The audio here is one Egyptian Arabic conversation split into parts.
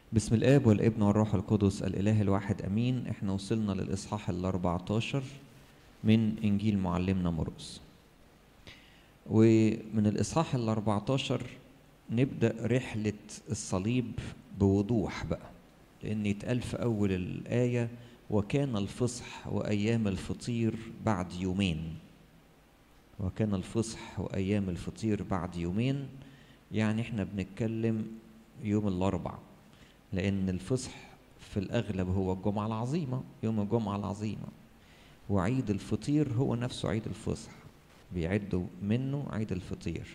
بسم الآب والابن والروح القدس الإله الواحد أمين احنا وصلنا للإصحاح ال 14 من إنجيل معلمنا مرقس ومن الإصحاح ال 14 نبدأ رحلة الصليب بوضوح بقى لأن يتقال في أول الآية وكان الفصح وأيام الفطير بعد يومين وكان الفصح وأيام الفطير بعد يومين يعني احنا بنتكلم يوم الأربع لأن الفصح في الأغلب هو الجمعة العظيمة يوم الجمعة العظيمة وعيد الفطير هو نفسه عيد الفصح بيعدوا منه عيد الفطير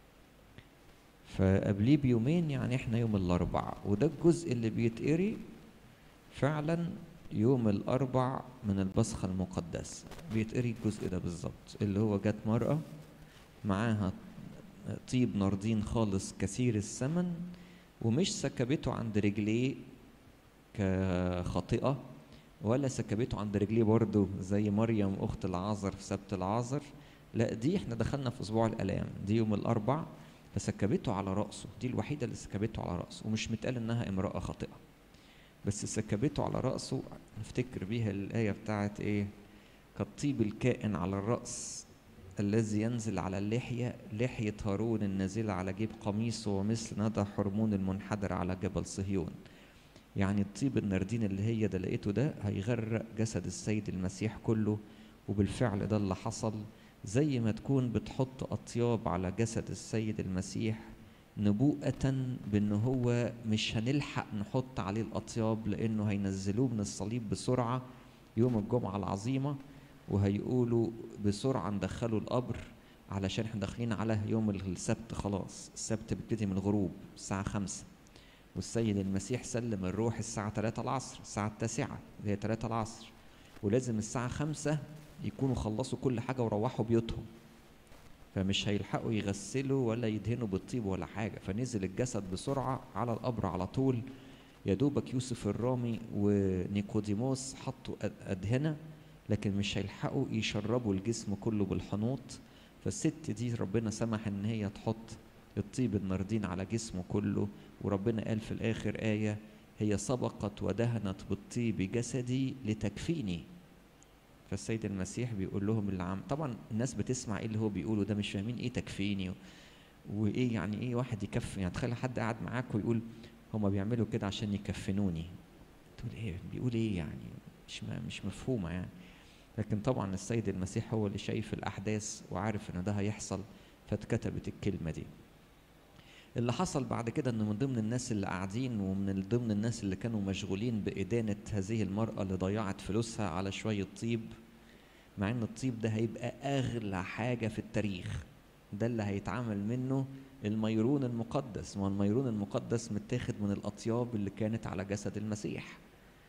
فقبليه بيومين يعني احنا يوم الأربع وده الجزء اللي بيتقري فعلا يوم الأربع من البصخة المقدسة بيتقري الجزء ده بالظبط اللي هو جت مرأة معاها طيب ناردين خالص كثير الثمن ومش سكبته عند رجليه كخاطئة ولا سكبته عند رجليه برضه زي مريم أخت العازر في سبت العازر لا دي احنا دخلنا في أسبوع الآلام دي يوم الأربع فسكبته على رأسه دي الوحيدة اللي سكبته على رأسه ومش متقال إنها امرأة خاطئة بس سكبته على رأسه نفتكر بيها الآية بتاعت إيه كالطيب الكائن على الرأس الذي ينزل على اللحية لحية هارون النازلة على جيب قميصه ومثل ندى حرمون المنحدر على جبل صهيون يعني الطيب الناردين اللي هي ده لقيته ده هيغرق جسد السيد المسيح كله وبالفعل ده اللي حصل زي ما تكون بتحط أطياب على جسد السيد المسيح نبوءة بأن هو مش هنلحق نحط عليه الأطياب لأنه هينزلوه من الصليب بسرعة يوم الجمعة العظيمة وهيقولوا بسرعة ندخله القبر علشان احنا داخلين على يوم السبت خلاص السبت بيبتدي من الغروب الساعة خمسة والسيد المسيح سلم الروح الساعة 3 العصر الساعة التاسعة اللي هي 3 العصر ولازم الساعة خمسة يكونوا خلصوا كل حاجة وروحوا بيوتهم فمش هيلحقوا يغسلوا ولا يدهنوا بالطيب ولا حاجة فنزل الجسد بسرعة على القبر على طول يا دوبك يوسف الرامي ونيكوديموس حطوا أدهنة لكن مش هيلحقوا يشربوا الجسم كله بالحنوط فالست دي ربنا سمح ان هي تحط الطيب الناردين على جسمه كله وربنا قال في الاخر آية هي سبقت ودهنت بالطيب جسدي لتكفيني فالسيد المسيح بيقول لهم اللي عم طبعا الناس بتسمع ايه اللي هو بيقوله ده مش فاهمين ايه تكفيني وايه يعني ايه واحد يكفي يعني تخيل حد قاعد معاك ويقول هما بيعملوا كده عشان يكفنوني تقول ايه بيقول ايه يعني مش مش مفهومه يعني لكن طبعا السيد المسيح هو اللي شايف الأحداث وعارف إن ده هيحصل فاتكتبت الكلمة دي اللي حصل بعد كده إن من ضمن الناس اللي قاعدين ومن ضمن الناس اللي كانوا مشغولين بإدانة هذه المرأة اللي ضيعت فلوسها على شوية طيب مع إن الطيب ده هيبقى أغلى حاجة في التاريخ ده اللي هيتعمل منه الميرون المقدس ما الميرون المقدس متاخد من الأطياب اللي كانت على جسد المسيح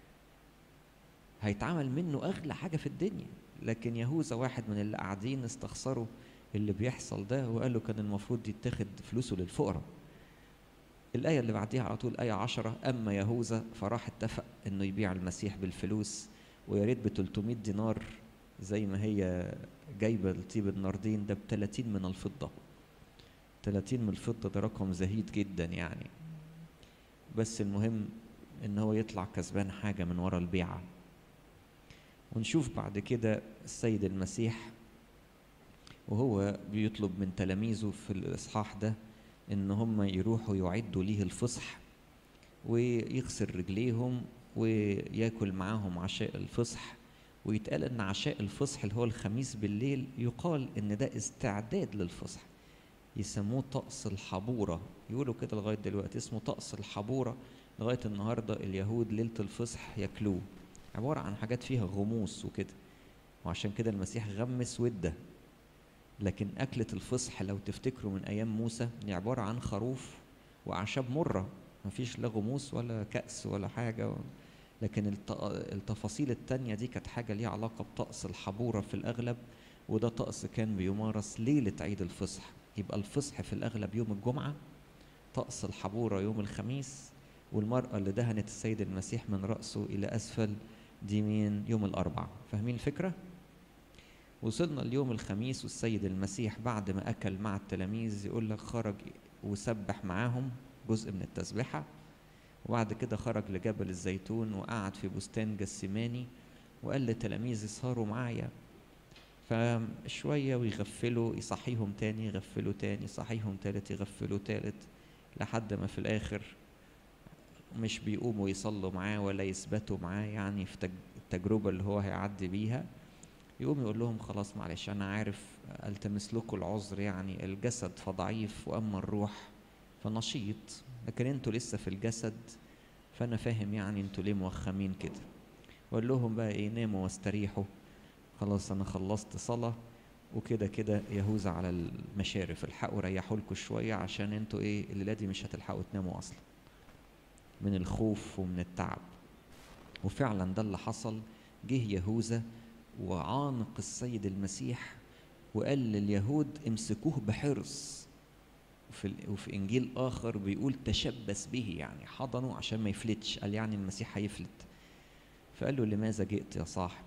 هيتعمل منه اغلى حاجه في الدنيا لكن يهوذا واحد من اللي قاعدين استخسروا اللي بيحصل ده وقالوا كان المفروض يتخذ فلوسه للفقراء الآية اللي بعديها على طول آية عشرة أما يهوذا فراح اتفق إنه يبيع المسيح بالفلوس ويا ريت ب 300 دينار زي ما هي جايبة الطيب الناردين ده ب 30 من الفضة 30 من الفضة ده رقم زهيد جدا يعني بس المهم إن هو يطلع كسبان حاجة من ورا البيعة ونشوف بعد كده السيد المسيح وهو بيطلب من تلاميذه في الإصحاح ده إن هم يروحوا يعدوا ليه الفصح ويغسل رجليهم وياكل معاهم عشاء الفصح ويتقال إن عشاء الفصح اللي هو الخميس بالليل يقال إن ده استعداد للفصح يسموه طقس الحبورة يقولوا كده لغاية دلوقتي اسمه طقس الحبورة لغاية النهاردة اليهود ليلة الفصح ياكلوه عبارة عن حاجات فيها غموس وكده وعشان كده المسيح غمس وده لكن أكلة الفصح لو تفتكروا من أيام موسى دي عبارة عن خروف وأعشاب مرة مفيش لا غموس ولا كأس ولا حاجة لكن التفاصيل التانية دي كانت حاجة ليها علاقة بطقس الحبورة في الأغلب وده طقس كان بيمارس ليلة عيد الفصح يبقى الفصح في الأغلب يوم الجمعة طقس الحبورة يوم الخميس والمرأة اللي دهنت السيد المسيح من رأسه إلى أسفل دي مين يوم الأربعاء فاهمين الفكرة؟ وصلنا اليوم الخميس والسيد المسيح بعد ما أكل مع التلاميذ يقول لك خرج وسبح معاهم جزء من التسبيحة وبعد كده خرج لجبل الزيتون وقعد في بستان جسماني وقال لتلاميذ اسهروا معايا فشوية ويغفلوا يصحيهم تاني يغفلوا تاني يصحيهم تالت يغفلوا تالت لحد ما في الآخر مش بيقوموا يصلوا معاه ولا يثبتوا معاه يعني في التجربة اللي هو هيعدي بيها يقوم يقول لهم خلاص معلش أنا عارف ألتمس لكم العذر يعني الجسد فضعيف وأما الروح فنشيط لكن انتوا لسه في الجسد فأنا فاهم يعني انتوا ليه موخمين كده وقال لهم بقى ايه ناموا واستريحوا خلاص انا خلصت صلاة وكده كده يهوذا على المشارف الحقوا ريحوا لكم شوية عشان انتوا ايه الليلة دي مش هتلحقوا تناموا اصلا من الخوف ومن التعب وفعلا ده اللي حصل جه يهوذا وعانق السيد المسيح وقال لليهود امسكوه بحرص وفي, وفي انجيل اخر بيقول تشبث به يعني حضنه عشان ما يفلتش قال يعني المسيح هيفلت فقال له لماذا جئت يا صاحب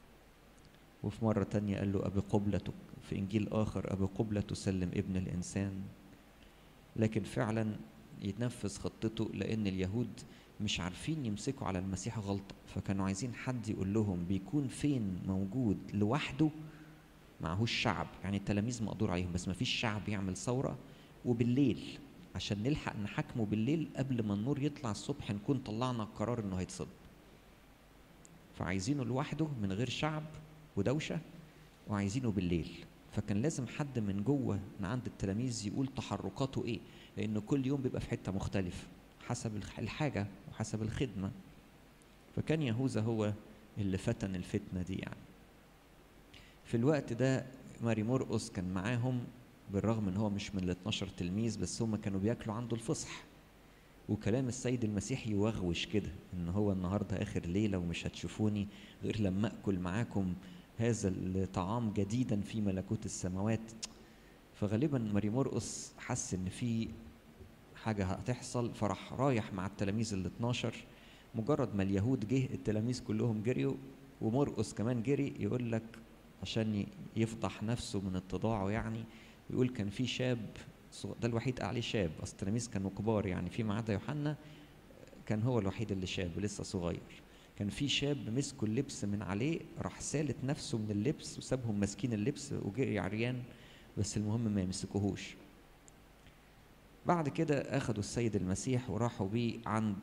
وفي مرة تانية قال له أبي قبلتك في إنجيل آخر أبي قبلة تسلم ابن الإنسان لكن فعلا يتنفذ خطته لأن اليهود مش عارفين يمسكوا على المسيح غلطة فكانوا عايزين حد يقول لهم بيكون فين موجود لوحده معهوش شعب يعني التلاميذ مقدور عليهم بس ما فيش شعب يعمل ثورة وبالليل عشان نلحق نحاكمه بالليل قبل ما النور يطلع الصبح نكون طلعنا القرار انه هيتصد فعايزينه لوحده من غير شعب ودوشة وعايزينه بالليل فكان لازم حد من جوه من عند التلاميذ يقول تحركاته ايه لانه كل يوم بيبقى في حته مختلفه حسب الحاجه وحسب الخدمه فكان يهوذا هو اللي فتن الفتنه دي يعني في الوقت ده ماري مرقس كان معاهم بالرغم ان هو مش من ال 12 تلميذ بس هم كانوا بياكلوا عنده الفصح وكلام السيد المسيح يوغوش كده ان هو النهارده اخر ليله ومش هتشوفوني غير لما اكل معاكم هذا الطعام جديدا في ملكوت السماوات فغالبا ماري مرقس حس ان في حاجه هتحصل فراح رايح مع التلاميذ ال 12 مجرد ما اليهود جه التلاميذ كلهم جريوا ومرقس كمان جري يقول لك عشان يفضح نفسه من اتضاعه يعني يقول كان في شاب ده الوحيد عليه شاب اصل التلاميذ كانوا كبار يعني فيما عدا يوحنا كان هو الوحيد اللي شاب لسه صغير كان في شاب مسكوا اللبس من عليه راح سالت نفسه من اللبس وسابهم ماسكين اللبس وجري عريان بس المهم ما يمسكوهوش بعد كده اخدوا السيد المسيح وراحوا بيه عند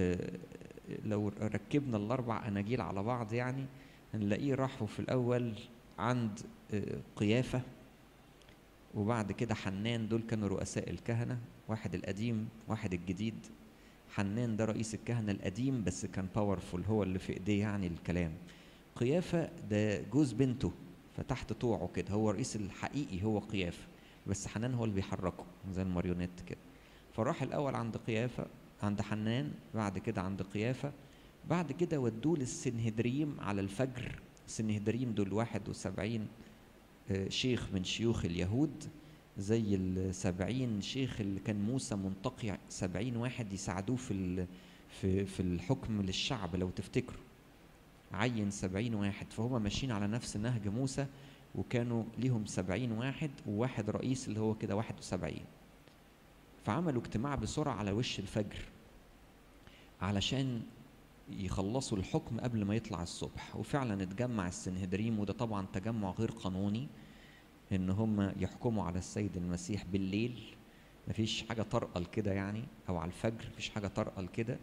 لو ركبنا الاربع اناجيل على بعض يعني هنلاقيه راحوا في الاول عند قيافه وبعد كده حنان دول كانوا رؤساء الكهنه واحد القديم واحد الجديد حنان ده رئيس الكهنة القديم بس كان باورفول هو اللي في ايديه يعني الكلام قيافة ده جوز بنته فتحت طوعه كده هو الرئيس الحقيقي هو قيافة بس حنان هو اللي بيحركه زي الماريونيت كده فراح الأول عند قيافة عند حنان بعد كده عند قيافة بعد كده ودوه للسنهدريم على الفجر السنهدريم دول واحد وسبعين شيخ من شيوخ اليهود زي السبعين شيخ اللي كان موسى منتقي سبعين واحد يساعدوه في في في الحكم للشعب لو تفتكروا عين سبعين واحد فهم ماشيين على نفس نهج موسى وكانوا ليهم سبعين واحد وواحد رئيس اللي هو كده واحد وسبعين فعملوا اجتماع بسرعة على وش الفجر علشان يخلصوا الحكم قبل ما يطلع الصبح وفعلا اتجمع السنهدريم وده طبعا تجمع غير قانوني ان هم يحكموا على السيد المسيح بالليل مفيش حاجة ترقل كده يعني او على الفجر مفيش حاجة ترقل كده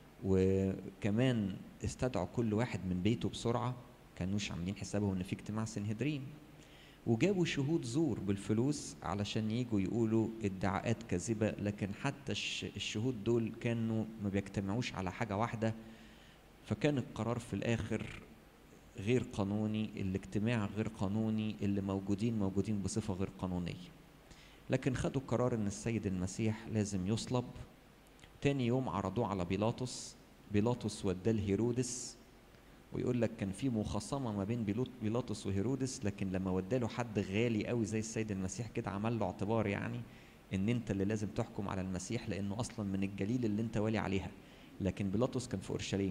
وكمان استدعوا كل واحد من بيته بسرعة كانوش عاملين حسابهم ان في اجتماع سنهدريم وجابوا شهود زور بالفلوس علشان يجوا يقولوا ادعاءات كاذبة لكن حتى الشهود دول كانوا ما بيجتمعوش على حاجة واحدة فكان القرار في الآخر غير قانوني الاجتماع غير قانوني اللي موجودين موجودين بصفة غير قانونية لكن خدوا قرار ان السيد المسيح لازم يصلب تاني يوم عرضوه على بيلاطس بيلاطس وداه لهيرودس ويقول لك كان في مخاصمة ما بين بيلاطس وهيرودس لكن لما وداله حد غالي قوي زي السيد المسيح كده عمل له اعتبار يعني ان انت اللي لازم تحكم على المسيح لانه اصلا من الجليل اللي انت والي عليها لكن بيلاطس كان في اورشليم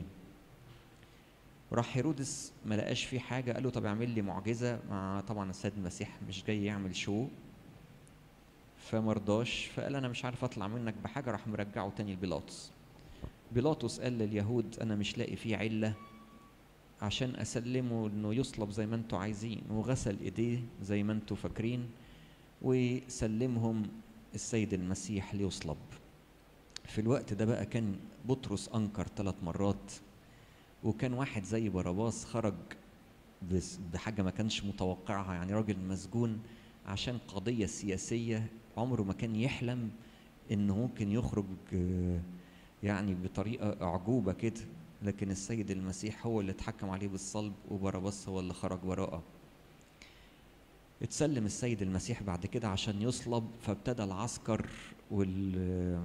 راح هيرودس ما لقاش فيه حاجه قال له طب اعمل لي معجزه مع طبعا السيد المسيح مش جاي يعمل شو فمرضاش فقال انا مش عارف اطلع منك بحاجه راح مرجعه تاني لبيلاطس بيلاطس قال لليهود انا مش لاقي فيه عله عشان اسلمه انه يصلب زي ما انتوا عايزين وغسل ايديه زي ما انتوا فاكرين وسلمهم السيد المسيح ليصلب في الوقت ده بقى كان بطرس انكر ثلاث مرات وكان واحد زي باراباس خرج بحاجه ما كانش متوقعها يعني راجل مسجون عشان قضيه سياسيه عمره ما كان يحلم انه ممكن يخرج يعني بطريقه اعجوبه كده لكن السيد المسيح هو اللي اتحكم عليه بالصلب وبربص هو اللي خرج وراءه اتسلم السيد المسيح بعد كده عشان يصلب فابتدى العسكر وال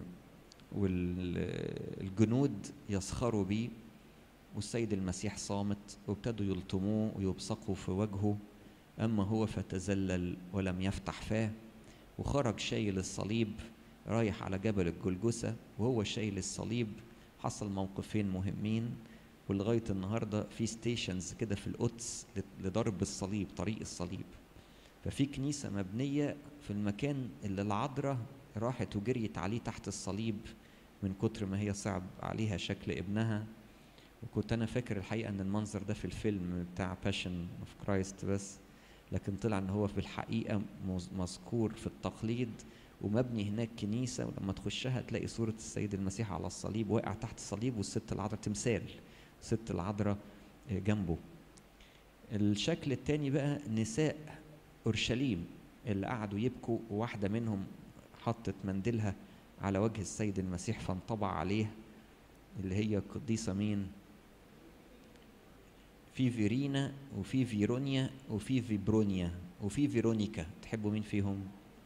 والجنود يسخروا بيه والسيد المسيح صامت وابتدوا يلطموه ويبصقوا في وجهه أما هو فتذلل ولم يفتح فاه وخرج شايل الصليب رايح على جبل الجلجسة وهو شايل الصليب حصل موقفين مهمين ولغاية النهاردة في ستيشنز كده في القدس لضرب الصليب طريق الصليب ففي كنيسة مبنية في المكان اللي العذراء راحت وجريت عليه تحت الصليب من كتر ما هي صعب عليها شكل ابنها وكنت انا فاكر الحقيقه ان المنظر ده في الفيلم بتاع باشن اوف كرايست بس لكن طلع ان هو في الحقيقه مذكور في التقليد ومبني هناك كنيسه ولما تخشها تلاقي صوره السيد المسيح على الصليب واقع تحت الصليب والست العذراء تمثال الست العذراء جنبه الشكل الثاني بقى نساء اورشليم اللي قعدوا يبكوا وواحده منهم حطت منديلها على وجه السيد المسيح فانطبع عليه اللي هي قديسه مين في فيرينا وفي فيرونيا وفي فيبرونيا وفي فيرونيكا تحبوا مين فيهم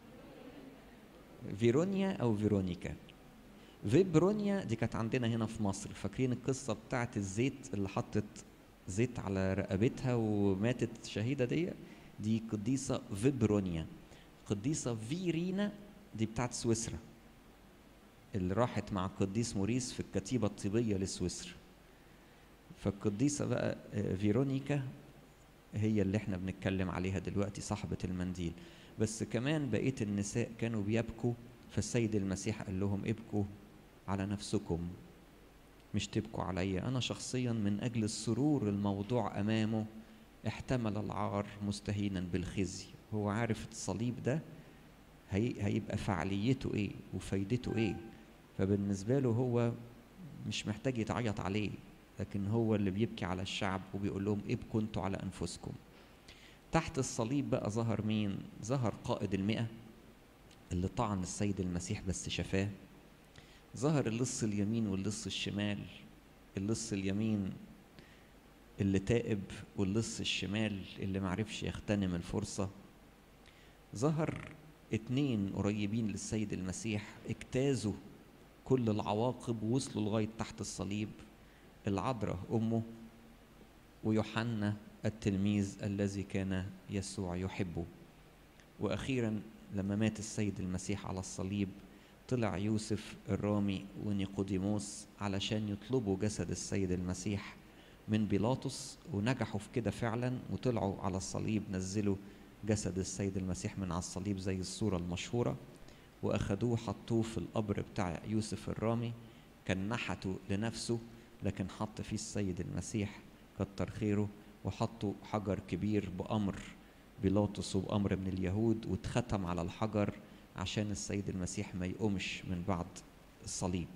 فيرونيا او فيرونيكا فيبرونيا دي كانت عندنا هنا في مصر فاكرين القصه بتاعت الزيت اللي حطت زيت على رقبتها وماتت شهيده دي دي قديسه فيبرونيا قديسه فيرينا دي بتاعت سويسرا اللي راحت مع القديس موريس في الكتيبه الطبيه لسويسرا فالقديسه بقى فيرونيكا هي اللي احنا بنتكلم عليها دلوقتي صاحبه المنديل بس كمان بقيه النساء كانوا بيبكوا فالسيد المسيح قال لهم ابكوا على نفسكم مش تبكوا عليا انا شخصيا من اجل السرور الموضوع امامه احتمل العار مستهينا بالخزي هو عارف الصليب ده هي هيبقى فعاليته ايه وفايدته ايه فبالنسبه له هو مش محتاج يتعيط عليه لكن هو اللي بيبكي على الشعب وبيقول لهم ابكوا انتوا على انفسكم تحت الصليب بقى ظهر مين ظهر قائد المئة اللي طعن السيد المسيح بس شفاه ظهر اللص اليمين واللص الشمال اللص اليمين اللي تائب واللص الشمال اللي معرفش يغتنم الفرصة ظهر اتنين قريبين للسيد المسيح اجتازوا كل العواقب ووصلوا لغاية تحت الصليب العذراء أمه ويوحنا التلميذ الذي كان يسوع يحبه وأخيرا لما مات السيد المسيح على الصليب طلع يوسف الرامي ونيقوديموس علشان يطلبوا جسد السيد المسيح من بيلاطس ونجحوا في كده فعلا وطلعوا على الصليب نزلوا جسد السيد المسيح من على الصليب زي الصورة المشهورة وأخدوه حطوه في القبر بتاع يوسف الرامي كان نحته لنفسه لكن حط فيه السيد المسيح كتر خيره وحطوا حجر كبير بأمر بيلاطس وبأمر من اليهود واتختم على الحجر عشان السيد المسيح ما يقومش من بعد الصليب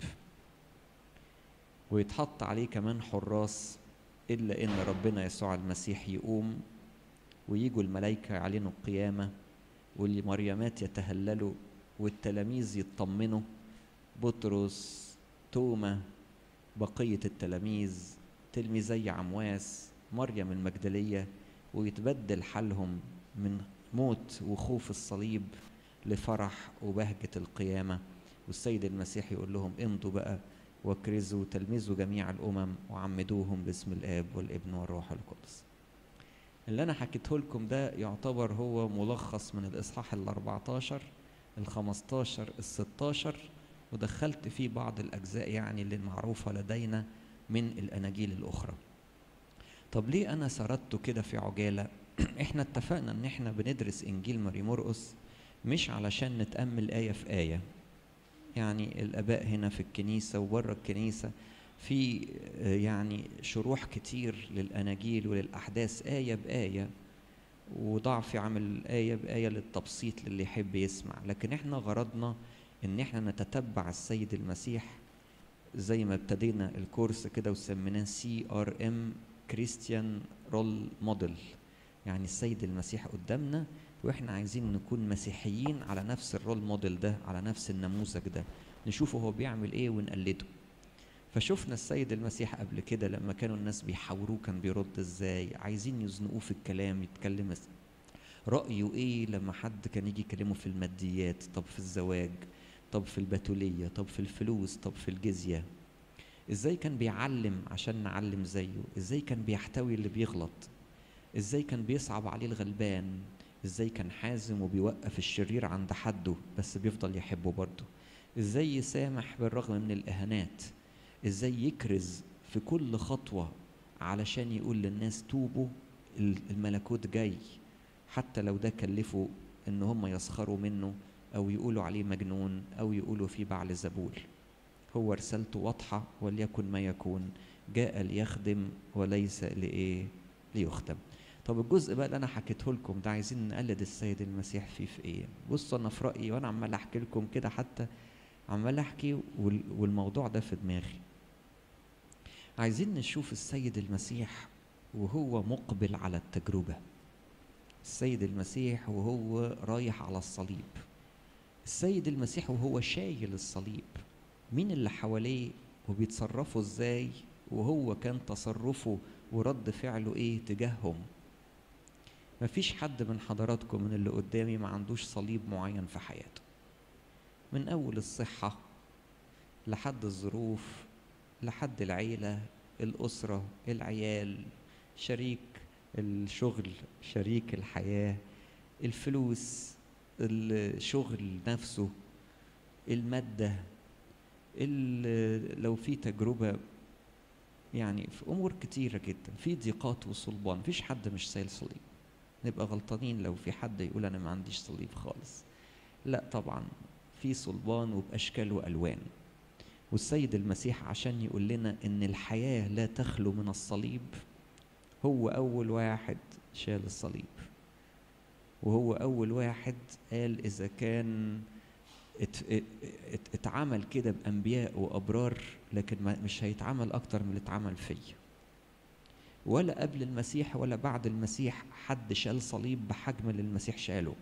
ويتحط عليه كمان حراس إلا إن ربنا يسوع المسيح يقوم ويجوا الملائكة يعلنوا القيامة والمريمات يتهللوا والتلاميذ يطمنوا بطرس توما بقية التلاميذ تلميذي عمواس مريم المجدلية ويتبدل حالهم من موت وخوف الصليب لفرح وبهجة القيامة والسيد المسيح يقول لهم امضوا بقى واكرزوا تلمذوا جميع الأمم وعمدوهم باسم الآب والابن والروح القدس اللي أنا حكيته لكم ده يعتبر هو ملخص من الإصحاح ال 14 ال 15 ال 16 ودخلت فيه بعض الأجزاء يعني اللي معروفة لدينا من الأناجيل الأخرى طب ليه أنا سردته كده في عجالة إحنا اتفقنا إن إحنا بندرس إنجيل ماري مرقس مش علشان نتأمل آية في آية يعني الآباء هنا في الكنيسة وبره الكنيسة في آه، يعني شروح كتير للأناجيل وللأحداث آية بآية وضعف عمل آية بآية للتبسيط للي يحب يسمع لكن احنا غرضنا ان احنا نتتبع السيد المسيح زي ما ابتدينا الكورس كده وسميناه سي ار ام كريستيان رول موديل يعني السيد المسيح قدامنا واحنا عايزين نكون مسيحيين على نفس الرول موديل ده على نفس النموذج ده نشوفه هو بيعمل ايه ونقلده فشفنا السيد المسيح قبل كده لما كانوا الناس بيحاوروه كان بيرد ازاي عايزين يزنقوه في الكلام يتكلم إز- رأيه ايه لما حد كان يجي يكلمه في الماديات طب في الزواج طب في البتولية طب في الفلوس طب في الجزية ازاي كان بيعلم عشان نعلم زيه ازاي كان بيحتوي اللي بيغلط ازاي كان بيصعب عليه الغلبان ازاي كان حازم وبيوقف الشرير عند حده بس بيفضل يحبه برضه ازاي يسامح بالرغم من الاهانات ازاي يكرز في كل خطوة علشان يقول للناس توبوا ال- الملكوت جاي حتى لو ده كلفه ان هم يسخروا منه او يقولوا عليه مجنون او يقولوا فيه بعل زبول هو رسالته واضحة وليكن ما يكون جاء ليخدم وليس لإيه ليخدم طب الجزء بقى اللي انا حكيته لكم ده عايزين نقلد السيد المسيح فيه في ايه بصوا انا في رايي وانا عمال احكي لكم كده حتى عمال احكي وال- والموضوع ده في دماغي عايزين نشوف السيد المسيح وهو مقبل على التجربه السيد المسيح وهو رايح على الصليب السيد المسيح وهو شايل الصليب مين اللي حواليه وبيتصرفوا ازاي وهو كان تصرفه ورد فعله ايه تجاههم مفيش حد من حضراتكم من اللي قدامي ما عندوش صليب معين في حياته من اول الصحة لحد الظروف لحد العيلة الأسرة العيال شريك الشغل شريك الحياة الفلوس الشغل نفسه المادة ال- لو في تجربة يعني في أمور كتيرة جدا في ضيقات وصلبان مفيش حد مش سايل صليب نبقى غلطانين لو في حد يقول أنا ما عنديش صليب خالص لا طبعا في صلبان وبأشكال وألوان والسيد المسيح عشان يقول لنا إن الحياة لا تخلو من الصليب هو أول واحد شال الصليب وهو أول واحد قال إذا كان ات- ات- اتعمل كده بأنبياء وأبرار لكن ما مش هيتعمل أكتر من اللي اتعمل فيا ولا قبل المسيح ولا بعد المسيح حد شال صليب بحجم اللي المسيح شاله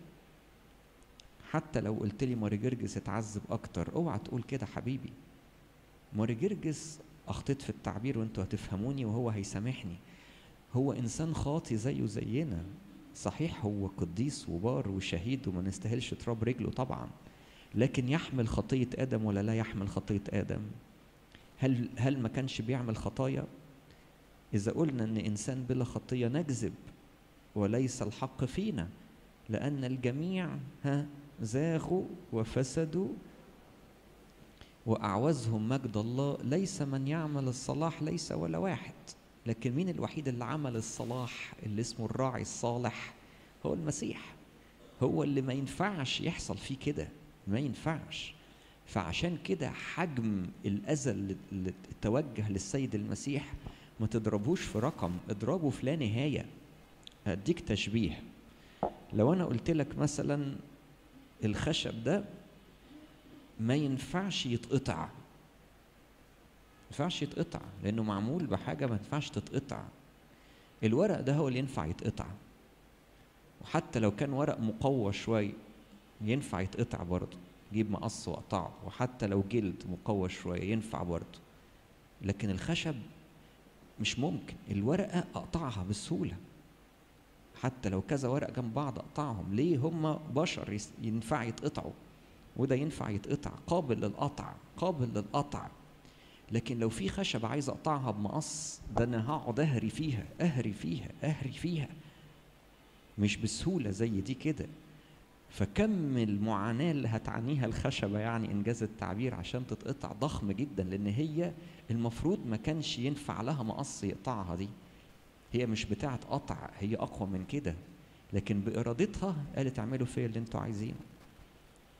حتى لو قلت لي ماري جرجس اتعذب اكتر اوعى تقول كده حبيبي ماري جرجس اخطيت في التعبير وانتوا هتفهموني وهو هيسامحني هو انسان خاطي زيه زينا صحيح هو قديس وبار وشهيد وما نستاهلش تراب رجله طبعا لكن يحمل خطية آدم ولا لا يحمل خطية آدم هل هل ما كانش بيعمل خطايا إذا قلنا إن إنسان بلا خطية نكذب وليس الحق فينا لأن الجميع ها زاغوا وفسدوا وأعوزهم مجد الله ليس من يعمل الصلاح ليس ولا واحد لكن مين الوحيد اللي عمل الصلاح اللي اسمه الراعي الصالح هو المسيح هو اللي ما ينفعش يحصل فيه كده ما ينفعش فعشان كده حجم الأذى اللي اللي توجه للسيد المسيح ما تضربوش في رقم اضربه في لا نهاية أديك تشبيه لو أنا قلت لك مثلا الخشب ده ما ينفعش يتقطع ما ينفعش يتقطع لأنه معمول بحاجة ما ينفعش تتقطع الورق ده هو اللي ينفع يتقطع وحتى لو كان ورق مقوى شوية ينفع يتقطع برضه جيب مقص وقطعه وحتى لو جلد مقوى شوية ينفع برضه لكن الخشب مش ممكن الورقة أقطعها بسهولة حتى لو كذا ورق جنب بعض أقطعهم ليه هم بشر يس- ينفع يتقطعوا وده ينفع يتقطع قابل للقطع قابل للقطع لكن لو في خشب عايز اقطعها بمقص ده انا هقعد اهري فيها اهري فيها اهري فيها مش بسهوله زي دي كده فكم المعاناه اللي هتعانيها الخشبه يعني انجاز التعبير عشان تتقطع ضخم جدا لان هي المفروض ما كانش ينفع لها مقص يقطعها دي هي مش بتاعه قطع هي اقوى من كده لكن بارادتها قالت اعملوا فيا اللي انتوا عايزينه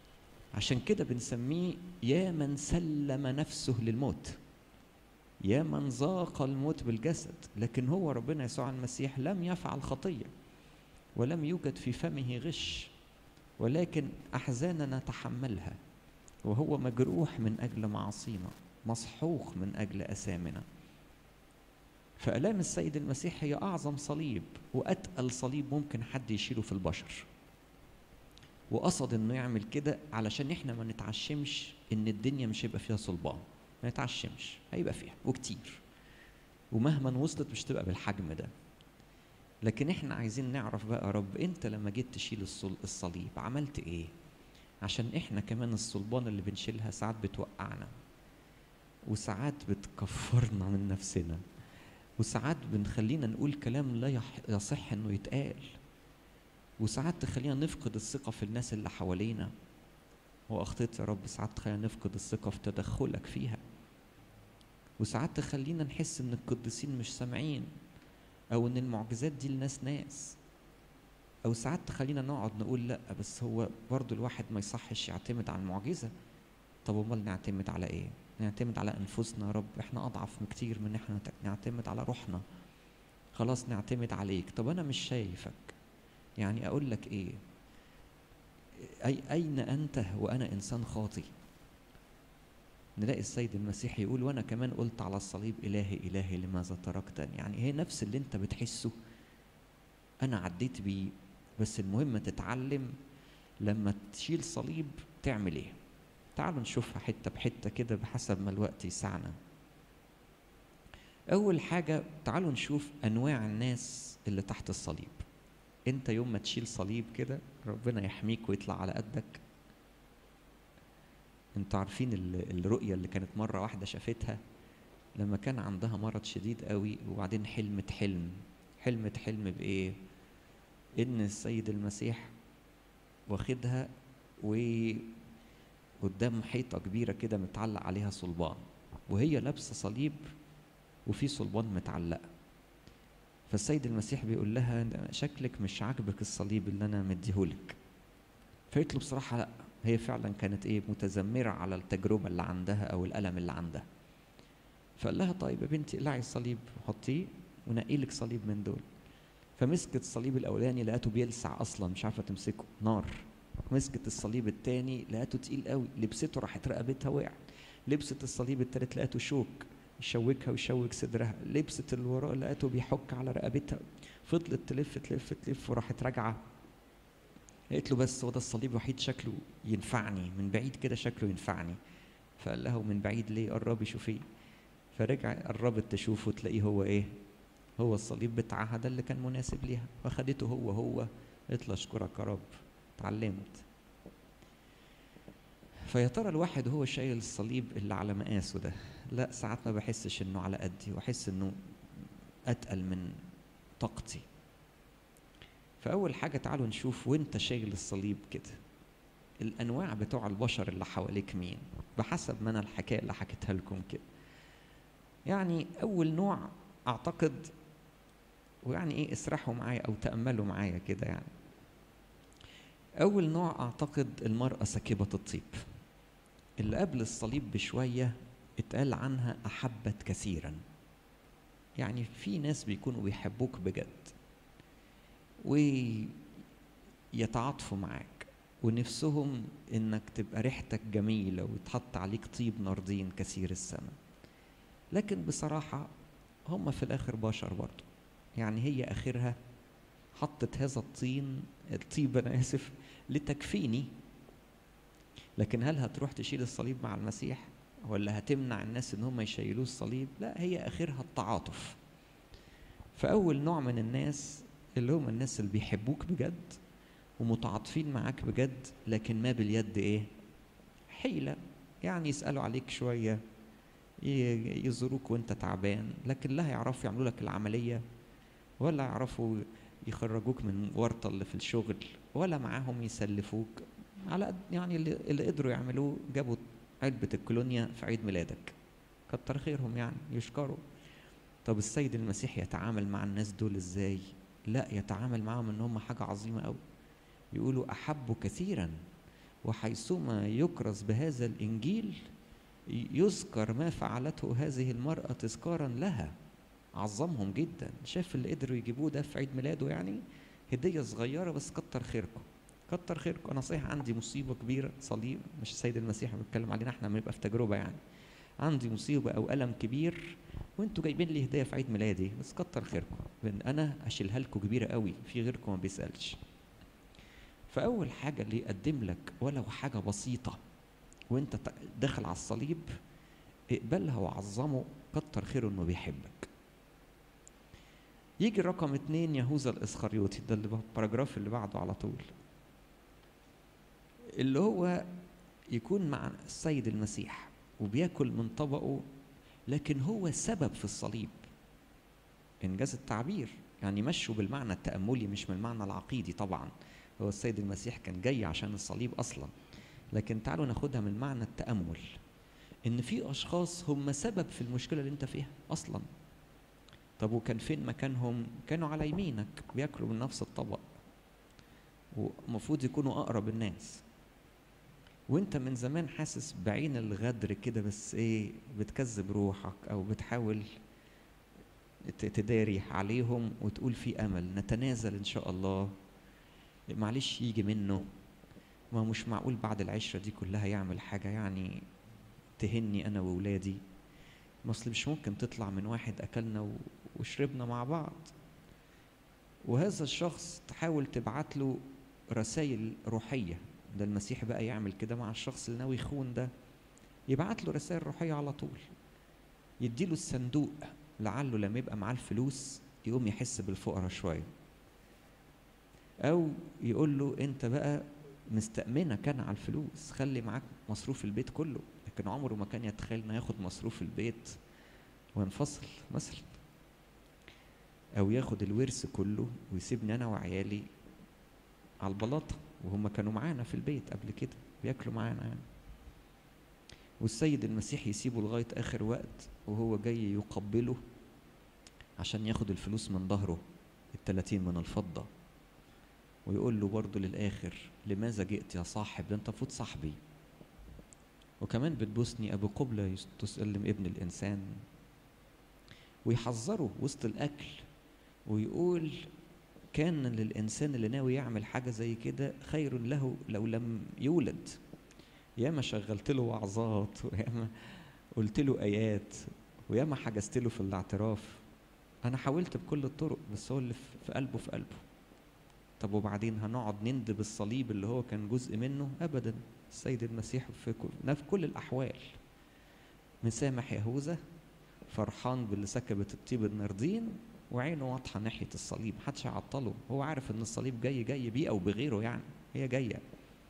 عشان كده بنسميه يا من سلم نفسه للموت يا من ذاق الموت بالجسد لكن هو ربنا يسوع المسيح لم يفعل خطيه ولم يوجد في فمه غش ولكن احزاننا تحملها وهو مجروح من اجل معاصينا مصحوخ من اجل اثامنا فالام السيد المسيح هي اعظم صليب واتقل صليب ممكن حد يشيله في البشر وقصد انه يعمل كده علشان احنا ما نتعشمش ان الدنيا مش هيبقى فيها صلبان ما نتعشمش هيبقى فيها وكتير ومهما وصلت مش تبقى بالحجم ده لكن احنا عايزين نعرف بقى يا رب انت لما جيت تشيل الصليب عملت ايه عشان احنا كمان الصلبان اللي بنشيلها ساعات بتوقعنا وساعات بتكفرنا من نفسنا وساعات بنخلينا نقول كلام لا يصح انه يتقال وساعات تخلينا نفقد الثقة في الناس اللي حوالينا وأخطيت يا رب ساعات تخلينا نفقد الثقة في تدخلك فيها وساعات تخلينا نحس إن القديسين مش سامعين أو إن المعجزات دي لناس ناس أو ساعات تخلينا نقعد نقول لأ بس هو برضو الواحد ما يصحش يعتمد على المعجزة طب أمال نعتمد على إيه؟ نعتمد على أنفسنا يا رب إحنا أضعف كتير من إحنا نعتمد على روحنا خلاص نعتمد عليك طب أنا مش شايفك يعني اقول لك ايه أي أين أنت وأنا إنسان خاطي نلاقي السيد المسيح يقول وأنا كمان قلت على الصليب إلهي إلهي لماذا تركتني يعني هي نفس اللي أنت بتحسه أنا عديت بيه بس المهم تتعلم لما تشيل صليب تعمل إيه تعالوا نشوفها حتة بحتة كده بحسب ما الوقت يسعنا أول حاجة تعالوا نشوف أنواع الناس اللي تحت الصليب انت يوم ما تشيل صليب كده ربنا يحميك ويطلع على قدك انتوا عارفين الرؤيه اللي كانت مره واحده شافتها لما كان عندها مرض شديد قوي وبعدين حلمت حلم حلمت حلم بايه ان السيد المسيح واخدها وقدام حيطه كبيره كده متعلق عليها صلبان وهي لابسه صليب وفي صلبان متعلقه فالسيد المسيح بيقول لها شكلك مش عاجبك الصليب اللي انا مديهولك فقلت له بصراحه لا هي فعلا كانت ايه متذمره على التجربه اللي عندها او الالم اللي عندها فقال لها طيب يا بنتي اقلعي الصليب حطيه ونقي لك صليب من دول فمسكت الصليب الاولاني لقيته بيلسع اصلا مش عارفه تمسكه نار مسكت الصليب الثاني لقيته تقيل قوي لبسته راحت رقبتها وقعت لبست الصليب الثالث لقيته شوك يشوكها ويشوك صدرها لبست اللي وراه لقيته بيحك على رقبتها فضلت تلف تلف تلف وراحت راجعه قالت له بس هو ده الصليب الوحيد شكله ينفعني من بعيد كده شكله ينفعني فقال لها من بعيد ليه قربي شوفيه فرجع قربت تشوفه تلاقيه هو ايه هو الصليب بتاعها ده اللي كان مناسب ليها واخدته هو هو قلت له اشكرك يا رب اتعلمت فيا ترى الواحد وهو شايل الصليب اللي على مقاسه ده لا ساعات ما بحسش انه على قدي واحس انه اتقل من طاقتي فاول حاجه تعالوا نشوف وانت شايل الصليب كده الانواع بتوع البشر اللي حواليك مين بحسب ما انا الحكايه اللي حكيتها لكم كده يعني اول نوع اعتقد ويعني ايه اسرحوا معايا او تاملوا معايا كده يعني اول نوع اعتقد المراه سكيبه الطيب اللي قبل الصليب بشويه اتقال عنها احبت كثيرا يعني في ناس بيكونوا بيحبوك بجد ويتعاطفوا معاك ونفسهم انك تبقى ريحتك جميله ويتحط عليك طيب ناردين كثير السماء لكن بصراحه هم في الاخر بشر برضه يعني هي اخرها حطت هذا الطين الطيب انا اسف لتكفيني لكن هل هتروح تشيل الصليب مع المسيح ولا هتمنع الناس ان هم يشيلوه الصليب لا هي اخرها التعاطف فاول نوع من الناس اللي هم الناس اللي بيحبوك بجد ومتعاطفين معاك بجد لكن ما باليد ايه حيلة يعني يسألوا عليك شوية يزوروك وانت تعبان لكن لا هيعرفوا يعملوا لك العملية ولا يعرفوا يخرجوك من ورطة اللي في الشغل ولا معاهم يسلفوك على قد يعني اللي, اللي قدروا يعملوه جابوا علبة الكولونيا في عيد ميلادك كتر خيرهم يعني يشكروا طب السيد المسيح يتعامل مع الناس دول ازاي لا يتعامل معاهم ان هم حاجة عظيمة قوي يقولوا احبوا كثيرا وحيثما يكرز بهذا الانجيل يذكر ما فعلته هذه المراه تذكارا لها عظمهم جدا شاف اللي قدروا يجيبوه ده في عيد ميلاده يعني هديه صغيره بس كتر خيركم كتر خيركم انا صحيح عندي مصيبه كبيره صليب مش السيد المسيح بيتكلم علينا احنا بنبقى في تجربه يعني عندي مصيبه او الم كبير وانتوا جايبين لي هديه في عيد ميلادي بس كتر خيركم بان انا اشيلها لكم كبيره قوي في غيركم ما بيسالش فاول حاجه اللي يقدم لك ولو حاجه بسيطه وانت داخل على الصليب اقبلها وعظمه كتر خيره انه بيحبك يجي رقم اتنين يهوذا الاسخريوطي ده الباراجراف اللي بعده على طول اللي هو يكون مع السيد المسيح وبياكل من طبقه لكن هو سبب في الصليب انجاز التعبير يعني مشوا بالمعنى التاملي مش بالمعنى العقيدي طبعا هو السيد المسيح كان جاي عشان الصليب اصلا لكن تعالوا ناخدها من معنى التامل ان في اشخاص هم سبب في المشكله اللي انت فيها اصلا طب وكان فين مكانهم كانوا على يمينك بياكلوا من نفس الطبق ومفروض يكونوا اقرب الناس وانت من زمان حاسس بعين الغدر كده بس ايه بتكذب روحك او بتحاول تداري عليهم وتقول في امل نتنازل ان شاء الله معلش يجي منه ما مش معقول بعد العشرة دي كلها يعمل حاجة يعني تهني أنا وولادي ما أصل مش ممكن تطلع من واحد أكلنا وشربنا مع بعض وهذا الشخص تحاول تبعت له رسائل روحية ده المسيح بقى يعمل كده مع الشخص اللي ناوي يخون ده يبعت له رسائل روحية على طول يديله الصندوق لعله لما يبقى معاه الفلوس يقوم يحس بالفقرة شوية أو يقول له أنت بقى مستأمنك أنا على الفلوس خلي معاك مصروف البيت كله لكن عمره ما كان يتخيل إنه ياخد مصروف البيت وينفصل مثلا أو ياخد الورث كله ويسيبني أنا وعيالي على البلاطة وهم كانوا معانا في البيت قبل كده بياكلوا معانا يعني والسيد المسيح يسيبه لغاية آخر وقت وهو جاي يقبله عشان ياخد الفلوس من ظهره التلاتين من الفضة ويقول له برضه للآخر لماذا جئت يا صاحب ده أنت فوت صاحبي وكمان بتبوسني أبو قبلة تسلم ابن الإنسان ويحذره وسط الأكل ويقول كان للإنسان اللي ناوي يعمل حاجة زي كده خير له لو لم يولد ياما شغلت له وعظات وياما قلت له آيات وياما حجزت له في الاعتراف أنا حاولت بكل الطرق بس هو اللي في قلبه في قلبه طب وبعدين هنقعد نندب الصليب اللي هو كان جزء منه أبدا السيد المسيح في كل, في كل الأحوال مسامح يهوذا فرحان باللي سكبت الطيب النردين وعينه واضحه ناحيه الصليب محدش هيعطله هو عارف ان الصليب جاي جاي بيه او بغيره يعني هي جايه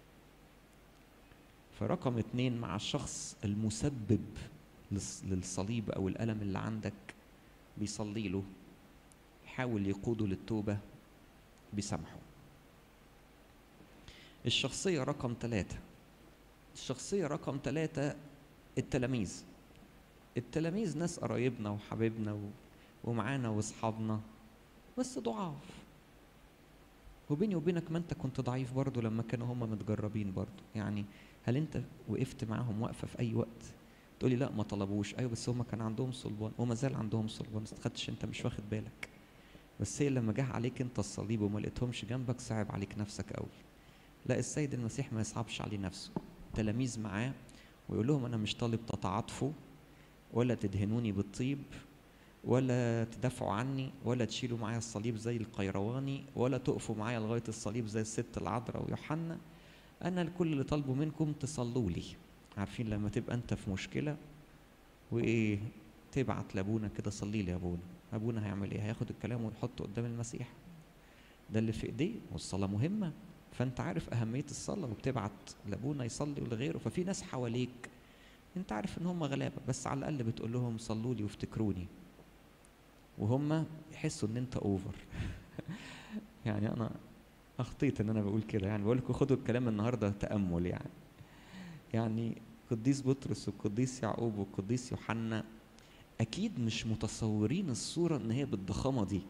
فرقم اتنين مع الشخص المسبب للصليب او الالم اللي عندك بيصلي له يحاول يقوده للتوبه بيسامحه الشخصية رقم ثلاثة الشخصية رقم ثلاثة التلاميذ التلاميذ ناس قرايبنا وحبيبنا و... ومعانا واصحابنا بس ضعاف وبيني وبينك ما انت كنت ضعيف برضه لما كانوا هم متجربين برضه يعني هل انت وقفت معاهم وقفه في اي وقت تقولي لا ما طلبوش ايوه بس هم كان عندهم صلبان وما زال عندهم صلبان بس خدتش انت مش واخد بالك بس هي لما جه عليك انت الصليب وما لقيتهمش جنبك صعب عليك نفسك قوي لا السيد المسيح ما يصعبش عليه نفسه تلاميذ معاه ويقول لهم انا مش طالب تتعاطفوا ولا تدهنوني بالطيب ولا تدافعوا عني ولا تشيلوا معايا الصليب زي القيرواني ولا تقفوا معايا لغايه الصليب زي الست العذراء ويوحنا انا الكل اللي طالبه منكم تصلوا لي عارفين لما تبقى انت في مشكله وايه تبعت لابونا كده صلي لي يا ابونا ابونا هيعمل ايه هياخد الكلام ويحطه قدام المسيح ده اللي في ايديه والصلاه مهمه فانت عارف اهميه الصلاه وبتبعت لابونا يصلي ولغيره ففي ناس حواليك انت عارف ان هم غلابه بس على الاقل بتقول لهم صلوا لي وافتكروني وهم يحسوا ان انت اوفر يعني انا اخطيت ان انا بقول كده يعني بقول لكم خدوا الكلام النهارده تامل يعني يعني قديس بطرس والقديس يعقوب والقديس يوحنا اكيد مش متصورين الصوره ان هي بالضخامه دي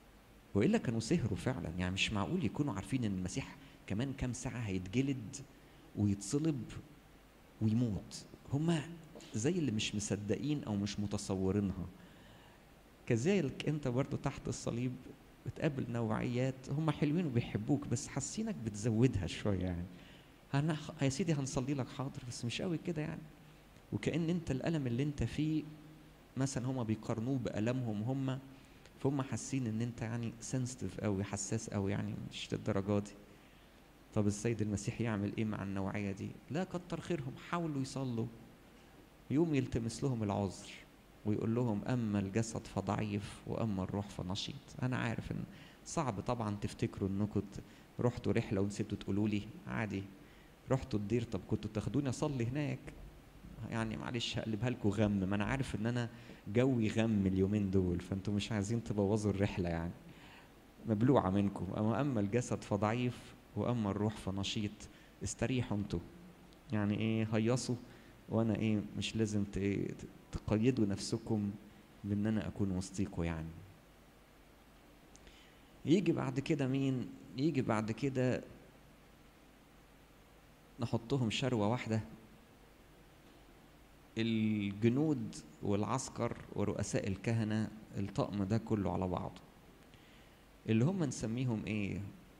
والا كانوا سهروا فعلا يعني مش معقول يكونوا عارفين ان المسيح كمان كام ساعه هيتجلد ويتصلب ويموت هما زي اللي مش مصدقين او مش متصورينها كذلك انت برضو تحت الصليب بتقابل نوعيات هم حلوين وبيحبوك بس حاسينك بتزودها شويه يعني هن... يا سيدي هنصلي لك حاضر بس مش قوي كده يعني وكأن انت الألم اللي انت فيه مثلا هما بيقارنوه بألمهم هم فهم حاسين ان انت يعني سنسيتيف قوي حساس قوي يعني مش للدرجه دي طب السيد المسيح يعمل ايه مع النوعيه دي لا كتر خيرهم حاولوا يصلوا يوم يلتمس لهم العذر ويقول لهم اما الجسد فضعيف واما الروح فنشيط انا عارف ان صعب طبعا تفتكروا انكم رحتوا رحله ونسيتوا تقولوا لي عادي رحتوا الدير طب كنتوا تاخدوني اصلي هناك يعني معلش هقلبها لكم غم ما انا عارف ان انا جوي غم اليومين دول فانتوا مش عايزين تبوظوا الرحله يعني مبلوعه منكم اما اما الجسد فضعيف واما الروح فنشيط استريحوا انتوا يعني ايه هيصوا وانا ايه مش لازم تقيدوا نفسكم بان انا اكون وسطيكوا يعني يجي بعد كده مين يجي بعد كده نحطهم شروة واحدة الجنود والعسكر ورؤساء الكهنة الطقم ده كله على بعضه اللي هم نسميهم ايه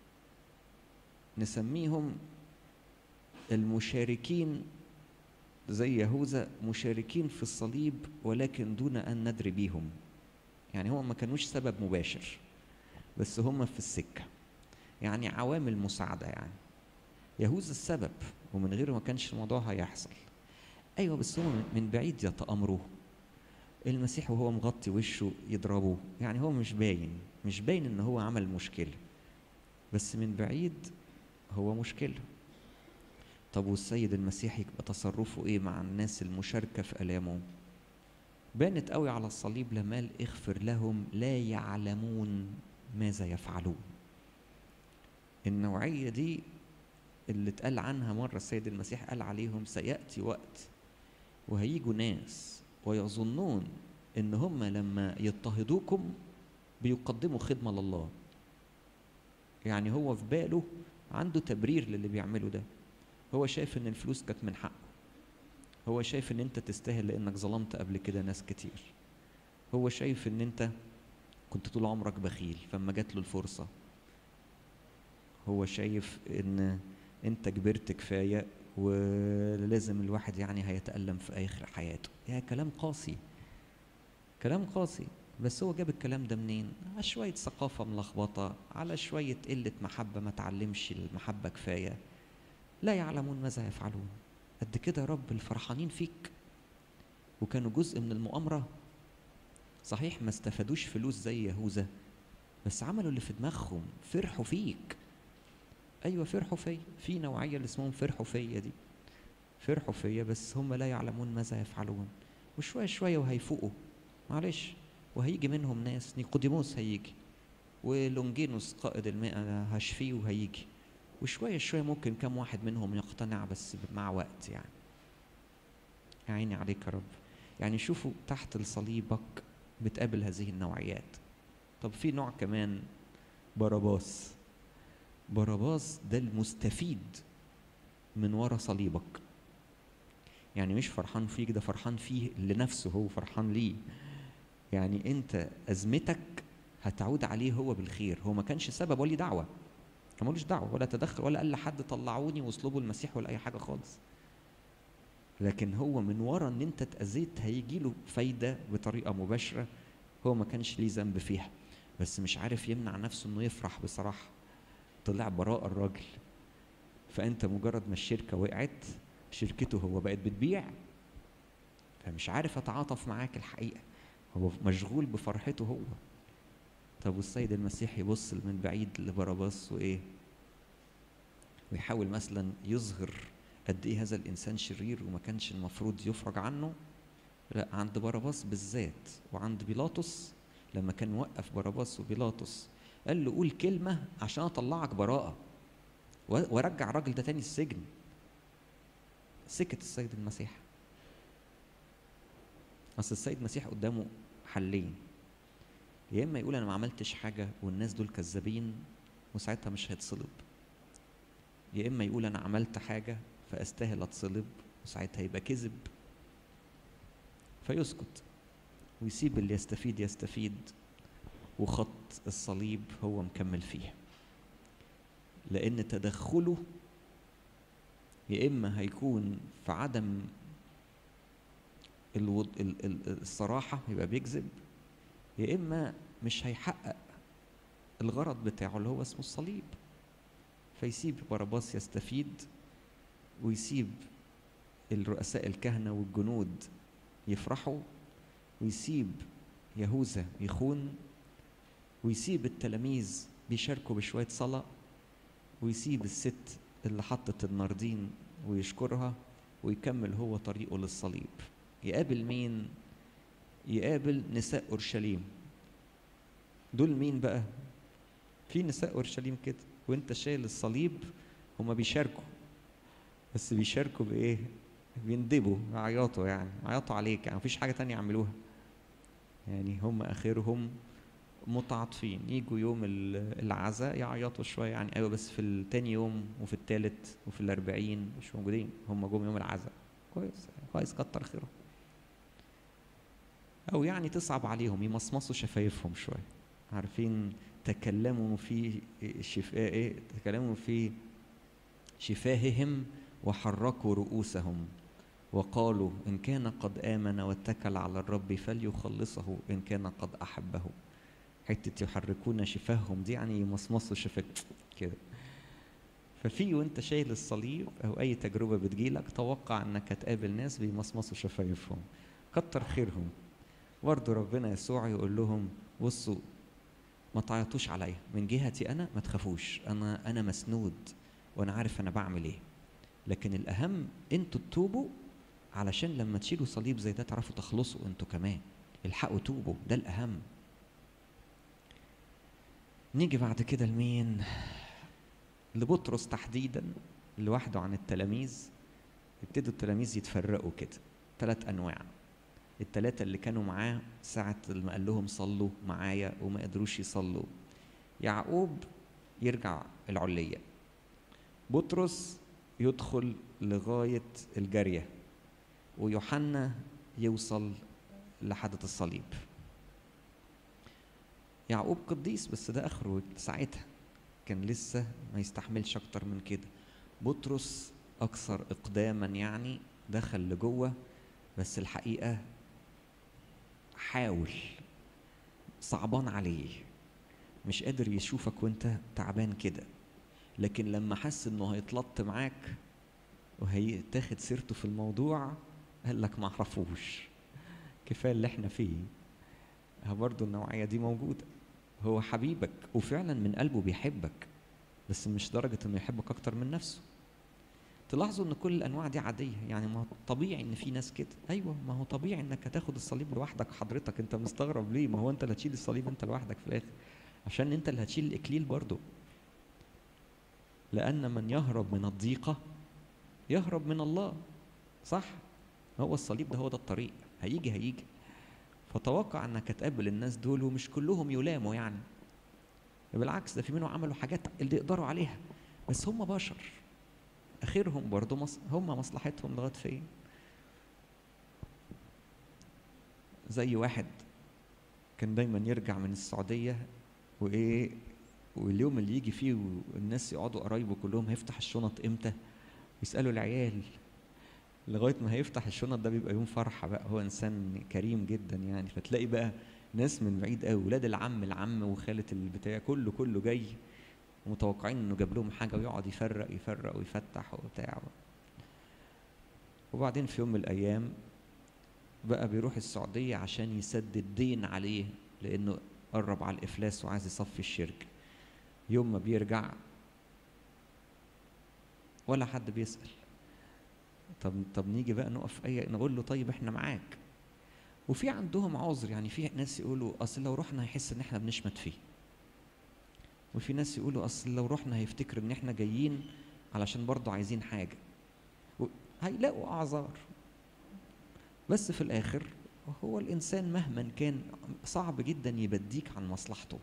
نسميهم المشاركين زي يهوذا مشاركين في الصليب ولكن دون ان ندري بيهم يعني هم ما كانوش سبب مباشر بس هم في السكه يعني عوامل مساعده يعني يهوذا السبب ومن غيره ما كانش الموضوع هيحصل ايوه بس هم من بعيد يتامروه المسيح وهو مغطي وشه يضربوه يعني هو مش باين مش باين ان هو عمل مشكله بس من بعيد هو مشكله طب والسيد المسيح يبقى تصرفه ايه مع الناس المشاركه في الامه بانت قوي على الصليب لما قال اغفر لهم لا يعلمون ماذا يفعلون النوعيه دي اللي اتقال عنها مره السيد المسيح قال عليهم سياتي وقت وهيجوا ناس ويظنون ان هم لما يضطهدوكم بيقدموا خدمه لله يعني هو في باله عنده تبرير للي بيعمله ده هو شايف ان الفلوس كانت من حقه هو شايف ان انت تستاهل لانك ظلمت قبل كده ناس كتير هو شايف ان انت كنت طول عمرك بخيل فما جات له الفرصه هو شايف ان انت كبرت كفايه ولازم الواحد يعني هيتألم في آخر حياته يا كلام قاسي كلام قاسي بس هو جاب الكلام ده منين على شوية ثقافة ملخبطة على شوية قلة محبة ما تعلمش المحبة كفاية لا يعلمون ماذا يفعلون قد كده يا رب الفرحانين فيك وكانوا جزء من المؤامرة صحيح ما استفادوش فلوس زي يهوذا بس عملوا اللي في دماغهم فرحوا فيك ايوه فرحوا فيا في نوعيه اللي اسمهم فرحوا فيا دي فرحوا فيا بس هم لا يعلمون ماذا يفعلون وشويه شويه وهيفوقوا معلش وهيجي منهم ناس نيقوديموس هيجي ولونجينوس قائد المئة هشفيه وهيجي وشويه شويه ممكن كم واحد منهم يقتنع بس مع وقت يعني يا عيني عليك يا رب يعني شوفوا تحت لصليبك بتقابل هذه النوعيات طب في نوع كمان باراباس باراباس ده المستفيد من ورا صليبك يعني مش فرحان فيك ده فرحان فيه لنفسه هو فرحان ليه يعني انت ازمتك هتعود عليه هو بالخير هو ما كانش سبب ولا دعوه هو ملوش دعوه ولا تدخل ولا قال لحد طلعوني واصلبوا المسيح ولا اي حاجه خالص لكن هو من ورا ان انت اتاذيت هيجي له فايده بطريقه مباشره هو ما كانش ليه ذنب فيها بس مش عارف يمنع نفسه انه يفرح بصراحه طلع براء الراجل فانت مجرد ما الشركه وقعت شركته هو بقت بتبيع فمش عارف اتعاطف معاك الحقيقه هو مشغول بفرحته هو طب والسيد المسيح يبص من بعيد لبراباس وايه ويحاول مثلا يظهر قد ايه هذا الانسان شرير وما كانش المفروض يفرج عنه لا عند باراباس بالذات وعند بيلاطس لما كان موقف باراباس وبيلاطس قال له قول كلمة عشان أطلعك براءة وارجع الراجل ده تاني السجن سكت السيد المسيح أصل السيد المسيح قدامه حلين يا إما يقول أنا ما عملتش حاجة والناس دول كذابين وساعتها مش هيتصلب يا إما يقول أنا عملت حاجة فاستاهل اتصلب وساعتها يبقى كذب فيسكت ويسيب اللي يستفيد يستفيد وخط الصليب هو مكمل فيه لان تدخله يا اما هيكون في عدم الوض... ال... ال... الصراحه يبقى بيكذب يا اما مش هيحقق الغرض بتاعه اللي هو اسمه الصليب فيسيب باراباس يستفيد ويسيب الرؤساء الكهنه والجنود يفرحوا ويسيب يهوذا يخون ويسيب التلاميذ بيشاركوا بشويه صلاه ويسيب الست اللي حطت الناردين ويشكرها ويكمل هو طريقه للصليب يقابل مين يقابل نساء اورشليم دول مين بقى في نساء اورشليم كده وانت شايل الصليب هما بيشاركوا بس بيشاركوا بايه بيندبوا يعيطوا يعني يعيطوا عليك يعني مفيش حاجه تانية يعملوها يعني هم اخرهم متعاطفين يجوا يوم العزاء يعيطوا شويه يعني ايوه بس في التاني يوم وفي التالت وفي الاربعين مش موجودين هم جم يوم العزاء كويس كويس كتر خيرهم او يعني تصعب عليهم يمصمصوا شفايفهم شويه عارفين تكلموا في شفاء ايه تكلموا في شفاههم وحركوا رؤوسهم وقالوا ان كان قد امن واتكل على الرب فليخلصه ان كان قد احبه حته يحركون شفاههم دي يعني يمصمصوا شفاك كده ففي وانت شايل الصليب او اي تجربه بتجيلك توقع انك هتقابل ناس بيمصمصوا شفايفهم كتر خيرهم برضه ربنا يسوع يقول لهم بصوا ما تعيطوش عليا من جهتي انا ما تخافوش انا انا مسنود وانا عارف انا بعمل ايه لكن الاهم انتوا تتوبوا علشان لما تشيلوا صليب زي ده تعرفوا تخلصوا انتوا كمان الحقوا توبوا ده الاهم نيجي بعد كده لمين لبطرس تحديدا لوحده عن التلاميذ ابتدوا التلاميذ يتفرقوا كده ثلاث انواع الثلاثة اللي كانوا معاه ساعة ما قال لهم صلوا معايا وما قدروش يصلوا يعقوب يرجع العلية بطرس يدخل لغاية الجارية ويوحنا يوصل لحدث الصليب يعقوب قديس بس ده اخره ساعتها كان لسه ما يستحملش اكتر من كده بطرس اكثر اقداما يعني دخل لجوه بس الحقيقه حاول صعبان عليه مش قادر يشوفك وانت تعبان كده لكن لما حس انه هيتلط معاك وهيتاخد سيرته في الموضوع قال لك ما اعرفوش كفايه اللي احنا فيه برضه النوعيه دي موجوده هو حبيبك وفعلا من قلبه بيحبك بس مش درجه انه يحبك اكتر من نفسه تلاحظوا ان كل الانواع دي عاديه يعني ما طبيعي ان في ناس كده ايوه ما هو طبيعي انك هتاخد الصليب لوحدك حضرتك انت مستغرب ليه ما هو انت اللي هتشيل الصليب انت لوحدك في الاخر عشان انت اللي هتشيل الاكليل برضه لان من يهرب من الضيقه يهرب من الله صح هو الصليب ده هو ده الطريق هيجي هيجي فتوقع انك هتقابل الناس دول ومش كلهم يلاموا يعني بالعكس ده في منهم عملوا حاجات اللي يقدروا عليها بس هم بشر اخرهم برضو مص... هم مصلحتهم لغايه فين زي واحد كان دايما يرجع من السعوديه وايه واليوم اللي يجي فيه والناس يقعدوا قرايبه كلهم هيفتح الشنط امتى يسالوا العيال لغايه ما هيفتح الشنط ده بيبقى يوم فرحه بقى هو انسان كريم جدا يعني فتلاقي بقى ناس من بعيد قوي ولاد العم العم وخاله البتاع كله كله جاي متوقعين انه جاب لهم حاجه ويقعد يفرق يفرق ويفتح وبتاع وبعدين في يوم من الايام بقى بيروح السعوديه عشان يسدد دين عليه لانه قرب على الافلاس وعايز يصفي الشركه يوم ما بيرجع ولا حد بيسال طب طب نيجي بقى نقف اي نقول له طيب احنا معاك وفي عندهم عذر يعني في ناس يقولوا اصل لو رحنا هيحس ان احنا بنشمت فيه وفي ناس يقولوا اصل لو رحنا هيفتكر ان احنا جايين علشان برضه عايزين حاجه هيلاقوا اعذار بس في الاخر هو الانسان مهما كان صعب جدا يبديك عن مصلحته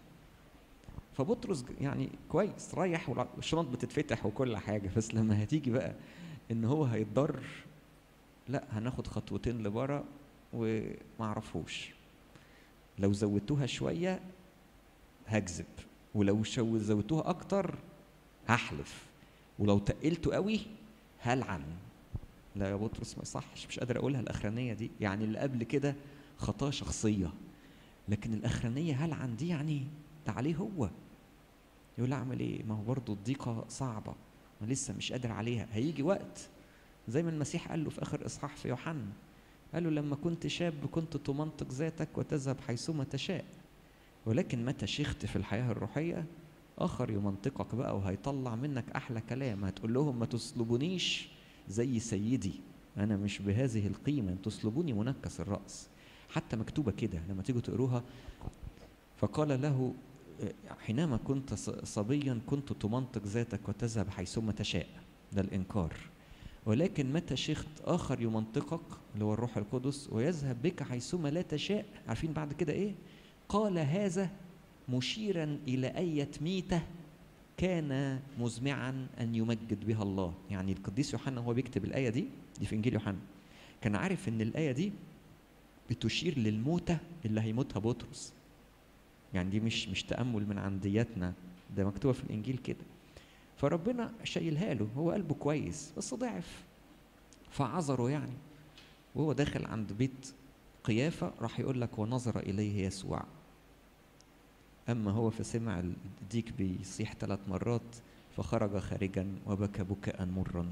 فبطرس يعني كويس رايح والشنط بتتفتح وكل حاجه بس لما هتيجي بقى ان هو هيتضر لا هناخد خطوتين لبره ومعرفوش لو زودتوها شويه هكذب ولو شو زودتوها اكتر هحلف ولو تقلته قوي هلعن لا يا بطرس ما يصحش مش قادر اقولها الاخرانيه دي يعني اللي قبل كده خطايا شخصيه لكن الاخرانيه هلعن دي يعني ده عليه هو يقول اعمل ايه ما هو برضه الضيقه صعبه ما لسه مش قادر عليها هيجي وقت زي ما المسيح قال له في اخر اصحاح في يوحنا قال له لما كنت شاب كنت تمنطق ذاتك وتذهب حيثما تشاء ولكن متى شيخت في الحياه الروحيه اخر يمنطقك بقى وهيطلع منك احلى كلام هتقول لهم ما تصلبونيش زي سيدي انا مش بهذه القيمه تصلبوني منكس الراس حتى مكتوبه كده لما تيجوا تقروها فقال له حينما كنت صبيا كنت تمنطق ذاتك وتذهب حيثما تشاء ده الانكار ولكن متى شيخت اخر يمنطقك اللي هو الروح القدس ويذهب بك حيثما لا تشاء عارفين بعد كده ايه قال هذا مشيرا الى اية ميته كان مزمعا ان يمجد بها الله يعني القديس يوحنا هو بيكتب الايه دي دي في انجيل يوحنا كان عارف ان الايه دي بتشير للموتة اللي هيموتها بطرس يعني دي مش مش تأمل من عندياتنا ده مكتوبة في الإنجيل كده فربنا شايلها له هو قلبه كويس بس ضعف فعذره يعني وهو داخل عند بيت قيافة راح يقول لك ونظر إليه يسوع أما هو فسمع الديك بيصيح ثلاث مرات فخرج خارجا وبكى بكاء مرا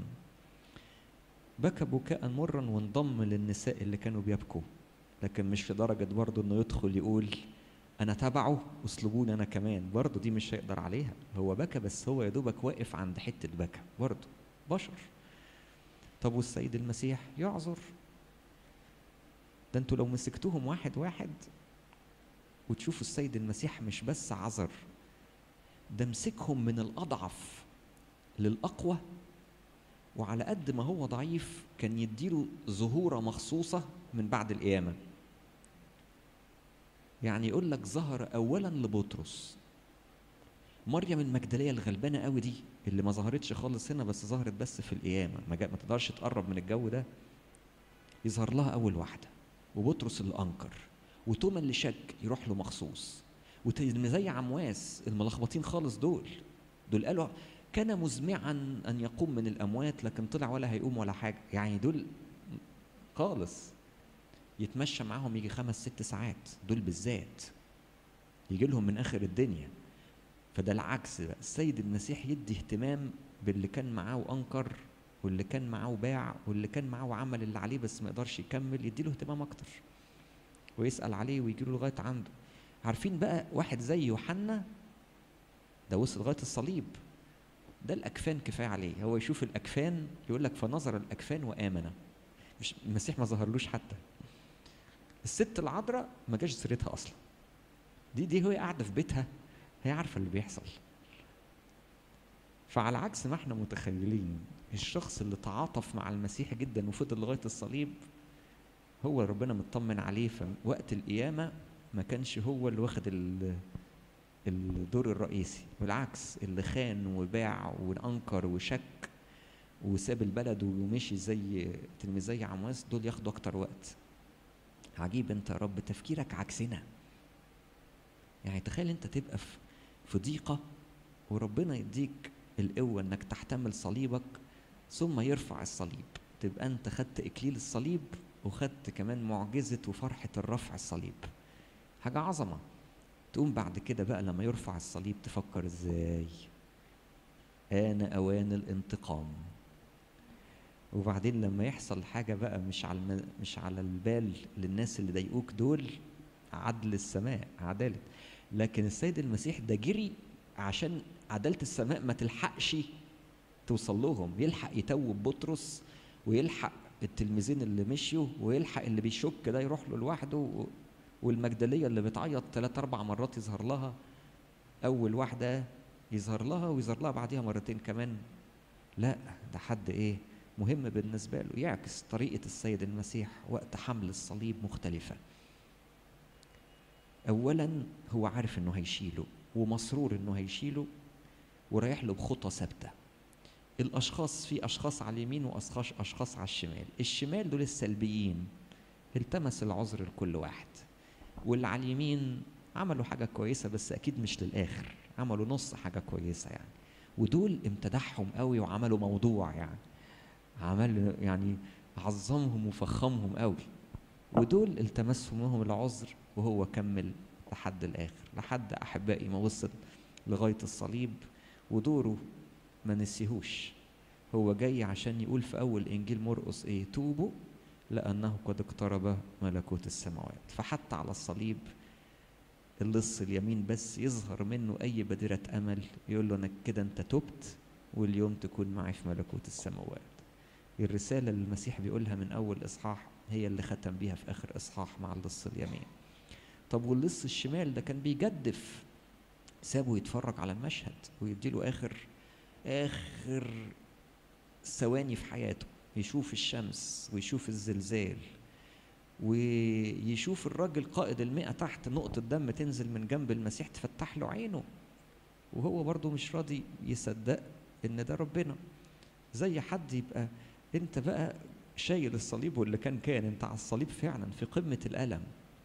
بكى بكاء مرا وانضم للنساء اللي كانوا بيبكوا لكن مش لدرجة برضه انه يدخل يقول انا تبعه اسلوبوني انا كمان برضه دي مش هيقدر عليها هو بكى بس هو يا دوبك واقف عند حتة بكى برضه بشر طب والسيد المسيح يعذر ده انتوا لو مسكتوهم واحد واحد وتشوفوا السيد المسيح مش بس عذر ده مسكهم من الاضعف للاقوى وعلى قد ما هو ضعيف كان يديله ظهوره مخصوصه من بعد القيامه يعني يقول لك ظهر اولا لبطرس مريم المجدليه الغلبانه قوي دي اللي ما ظهرتش خالص هنا بس ظهرت بس في القيامه ما, ما تقدرش تقرب من الجو ده يظهر لها اول واحده وبطرس اللي انكر وتوما اللي شك يروح له مخصوص وزي عمواس الملخبطين خالص دول دول قالوا كان مزمعا ان يقوم من الاموات لكن طلع ولا هيقوم ولا حاجه يعني دول خالص يتمشى معاهم يجي خمس ست ساعات دول بالذات يجي لهم من اخر الدنيا فده العكس بقى السيد المسيح يدي اهتمام باللي كان معاه وانكر واللي كان معاه باع واللي كان معاه وعمل اللي عليه بس ما يقدرش يكمل يدي له اهتمام اكتر ويسال عليه ويجي له لغايه عنده عارفين بقى واحد زي يوحنا ده وصل لغايه الصليب ده الاكفان كفايه عليه هو يشوف الاكفان يقول لك فنظر الاكفان وامن مش المسيح ما ظهرلوش حتى الست العذراء ما جاش سيرتها اصلا دي دي هي قاعده في بيتها هي عارفه اللي بيحصل فعلى عكس ما احنا متخيلين الشخص اللي تعاطف مع المسيح جدا وفضل لغايه الصليب هو ربنا مطمن عليه فوقت القيامه ما كانش هو اللي واخد الدور الرئيسي بالعكس اللي خان وباع وانكر وشك وساب البلد ومشي زي تلميذي عمواس دول ياخدوا اكتر وقت عجيب انت يا رب تفكيرك عكسنا يعني تخيل انت تبقى في في ضيقة وربنا يديك القوة انك تحتمل صليبك ثم يرفع الصليب تبقى انت خدت اكليل الصليب وخدت كمان معجزة وفرحة الرفع الصليب حاجة عظمة تقوم بعد كده بقى لما يرفع الصليب تفكر ازاي آن أوان الانتقام وبعدين لما يحصل حاجة بقى مش على الم... مش على البال للناس اللي ضايقوك دول عدل السماء عدالة لكن السيد المسيح ده جري عشان عدالة السماء ما تلحقش توصل لهم يلحق يتوب بطرس ويلحق التلميذين اللي مشيوا ويلحق اللي بيشك ده يروح له لوحده والمجدلية اللي بتعيط ثلاث أربع مرات يظهر لها أول واحدة يظهر لها ويظهر لها بعديها مرتين كمان لا ده حد إيه مهم بالنسبة له يعكس طريقة السيد المسيح وقت حمل الصليب مختلفة أولا هو عارف إنه هيشيله ومسرور إنه هيشيله ورايح له بخطى ثابتة الاشخاص في اشخاص على اليمين واشخاص اشخاص على الشمال الشمال دول السلبيين التمس العذر لكل واحد واللي على اليمين عملوا حاجه كويسه بس اكيد مش للاخر عملوا نص حاجه كويسه يعني ودول امتدحهم قوي وعملوا موضوع يعني عمل يعني عظمهم وفخمهم قوي ودول التمسوا منهم العذر وهو كمل لحد الاخر لحد احبائي ما وصل لغايه الصليب ودوره ما نسيهوش هو جاي عشان يقول في اول انجيل مرقس ايه توبوا لانه قد اقترب ملكوت السماوات فحتى على الصليب اللص اليمين بس يظهر منه اي بادره امل يقول له انك كده انت تبت واليوم تكون معي في ملكوت السماوات الرساله اللي المسيح بيقولها من اول اصحاح هي اللي ختم بيها في اخر اصحاح مع اللص اليمين طب واللص الشمال ده كان بيجدف سابه يتفرج على المشهد ويديله اخر اخر ثواني في حياته يشوف الشمس ويشوف الزلزال ويشوف الراجل قائد المئة تحت نقطة دم تنزل من جنب المسيح تفتح له عينه وهو برضه مش راضي يصدق ان ده ربنا زي حد يبقى انت بقى شايل الصليب واللي كان كان انت على الصليب فعلا في قمة الألم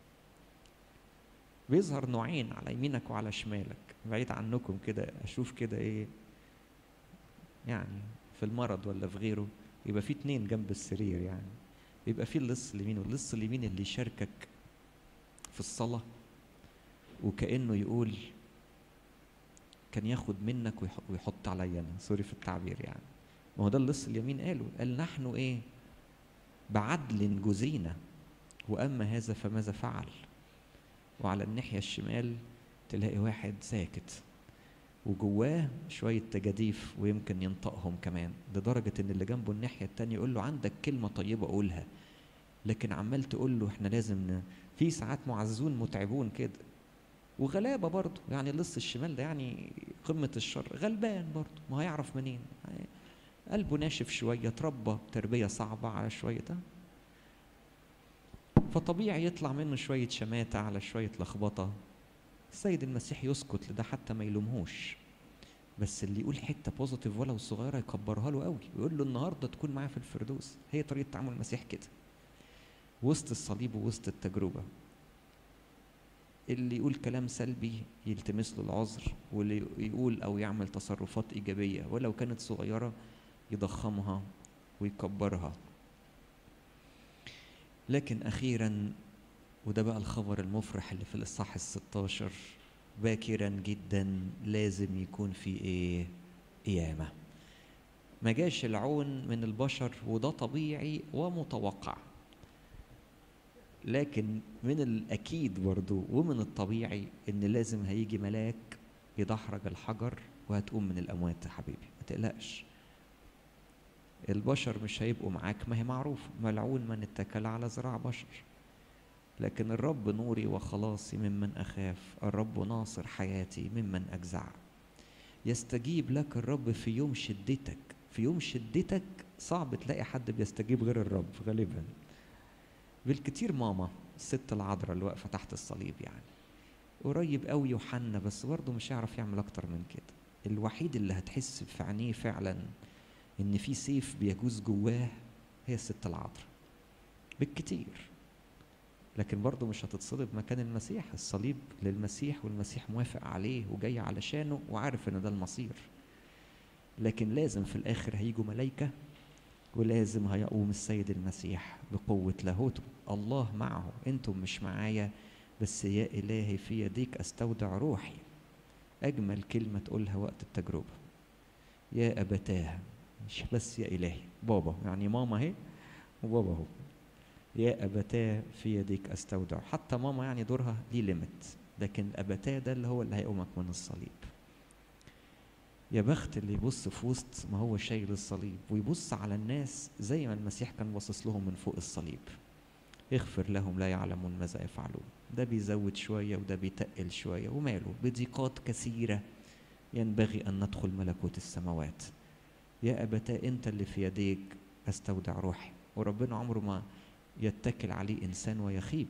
بيظهر نوعين على يمينك وعلى شمالك بعيد عنكم كده اشوف كده ايه يعني في المرض ولا في غيره يبقى في اتنين جنب السرير يعني يبقى في اللص اليمين واللص اليمين اللي يشاركك في الصلاة وكأنه يقول كان ياخد منك ويحط عليا انا سوري في التعبير يعني ما هو ده اللص اليمين قاله قال نحن ايه بعدل جزينا واما هذا فماذا فعل وعلى الناحيه الشمال تلاقي واحد ساكت وجواه شوية تجاديف ويمكن ينطقهم كمان لدرجة إن اللي جنبه الناحية التانية يقول له عندك كلمة طيبة قولها لكن عمال تقول له إحنا لازم ن... في ساعات معزون متعبون كده وغلابة برضه يعني اللص الشمال ده يعني قمة الشر غلبان برضه ما هيعرف منين يعني قلبه ناشف شوية اتربى تربية صعبة على شوية ده فطبيعي يطلع منه شوية شماتة على شوية لخبطة السيد المسيح يسكت لده حتى ما يلومهوش بس اللي يقول حته بوزيتيف ولو صغيره يكبرها له قوي ويقول له النهارده تكون معاه في الفردوس هي طريقه تعامل المسيح كده وسط الصليب ووسط التجربه اللي يقول كلام سلبي يلتمس له العذر واللي يقول او يعمل تصرفات ايجابيه ولو كانت صغيره يضخمها ويكبرها لكن اخيرا وده بقى الخبر المفرح اللي في الإصحاح الستاشر باكرا جدا لازم يكون في إيه؟ قيامة ما جاش العون من البشر وده طبيعي ومتوقع لكن من الأكيد برضو ومن الطبيعي إن لازم هيجي ملاك يدحرج الحجر وهتقوم من الأموات يا حبيبي ما تقلقش البشر مش هيبقوا معاك ما هي معروفة ملعون من اتكل على ذراع بشر لكن الرب نوري وخلاصي ممن أخاف الرب ناصر حياتي ممن أجزع يستجيب لك الرب في يوم شدتك في يوم شدتك صعب تلاقي حد بيستجيب غير الرب غالبا بالكتير ماما الست العذراء اللي واقفة تحت الصليب يعني قريب قوي يوحنا بس برضه مش هيعرف يعمل أكتر من كده الوحيد اللي هتحس في عينيه فعلا إن في سيف بيجوز جواه هي الست العذراء بالكتير لكن برضه مش هتتصلب مكان المسيح الصليب للمسيح والمسيح موافق عليه وجاي علشانه وعارف ان ده المصير لكن لازم في الاخر هيجوا ملائكه ولازم هيقوم السيد المسيح بقوة لاهوته الله معه انتم مش معايا بس يا إلهي في يديك أستودع روحي أجمل كلمة تقولها وقت التجربة يا أبتاه مش بس يا إلهي بابا يعني ماما اهي وبابا هو يا أبتاه في يديك أستودع حتى ماما يعني دورها ليه ليميت لكن الأبتاه ده اللي هو اللي هيقومك من الصليب يا بخت اللي يبص في وسط ما هو شايل الصليب ويبص على الناس زي ما المسيح كان باصص لهم من فوق الصليب اغفر لهم لا يعلمون ماذا يفعلون ده بيزود شوية وده بيتقل شوية وماله بضيقات كثيرة ينبغي أن ندخل ملكوت السماوات يا أبتاه أنت اللي في يديك أستودع روحي وربنا عمره ما يتكل عليه إنسان ويخيب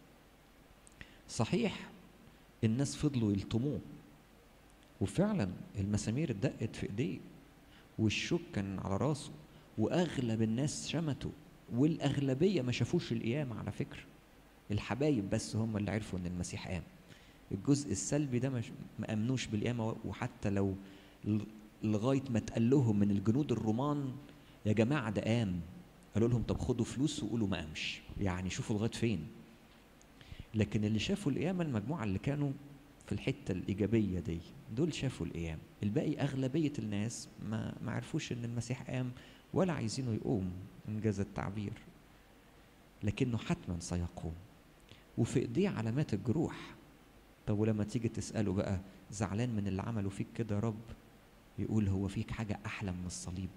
صحيح الناس فضلوا يلطموه وفعلا المسامير اتدقت في ايديه والشوك كان على راسه واغلب الناس شمتوا والاغلبيه ما شافوش القيامه على فكره الحبايب بس هم اللي عرفوا ان المسيح قام الجزء السلبي ده مش ما امنوش بالقيامه وحتى لو لغايه ما اتقال لهم من الجنود الرومان يا جماعه ده قام قالوا لهم طب خدوا فلوس وقولوا ما قامش يعني شوفوا لغايه فين لكن اللي شافوا القيامه المجموعه اللي كانوا في الحته الايجابيه دي دول شافوا القيامه الباقي اغلبيه الناس ما ما عرفوش ان المسيح قام ولا عايزينه يقوم انجاز التعبير لكنه حتما سيقوم وفي ايديه علامات الجروح طب ولما تيجي تساله بقى زعلان من اللي عملوا فيك كده يا رب يقول هو فيك حاجه احلى من الصليب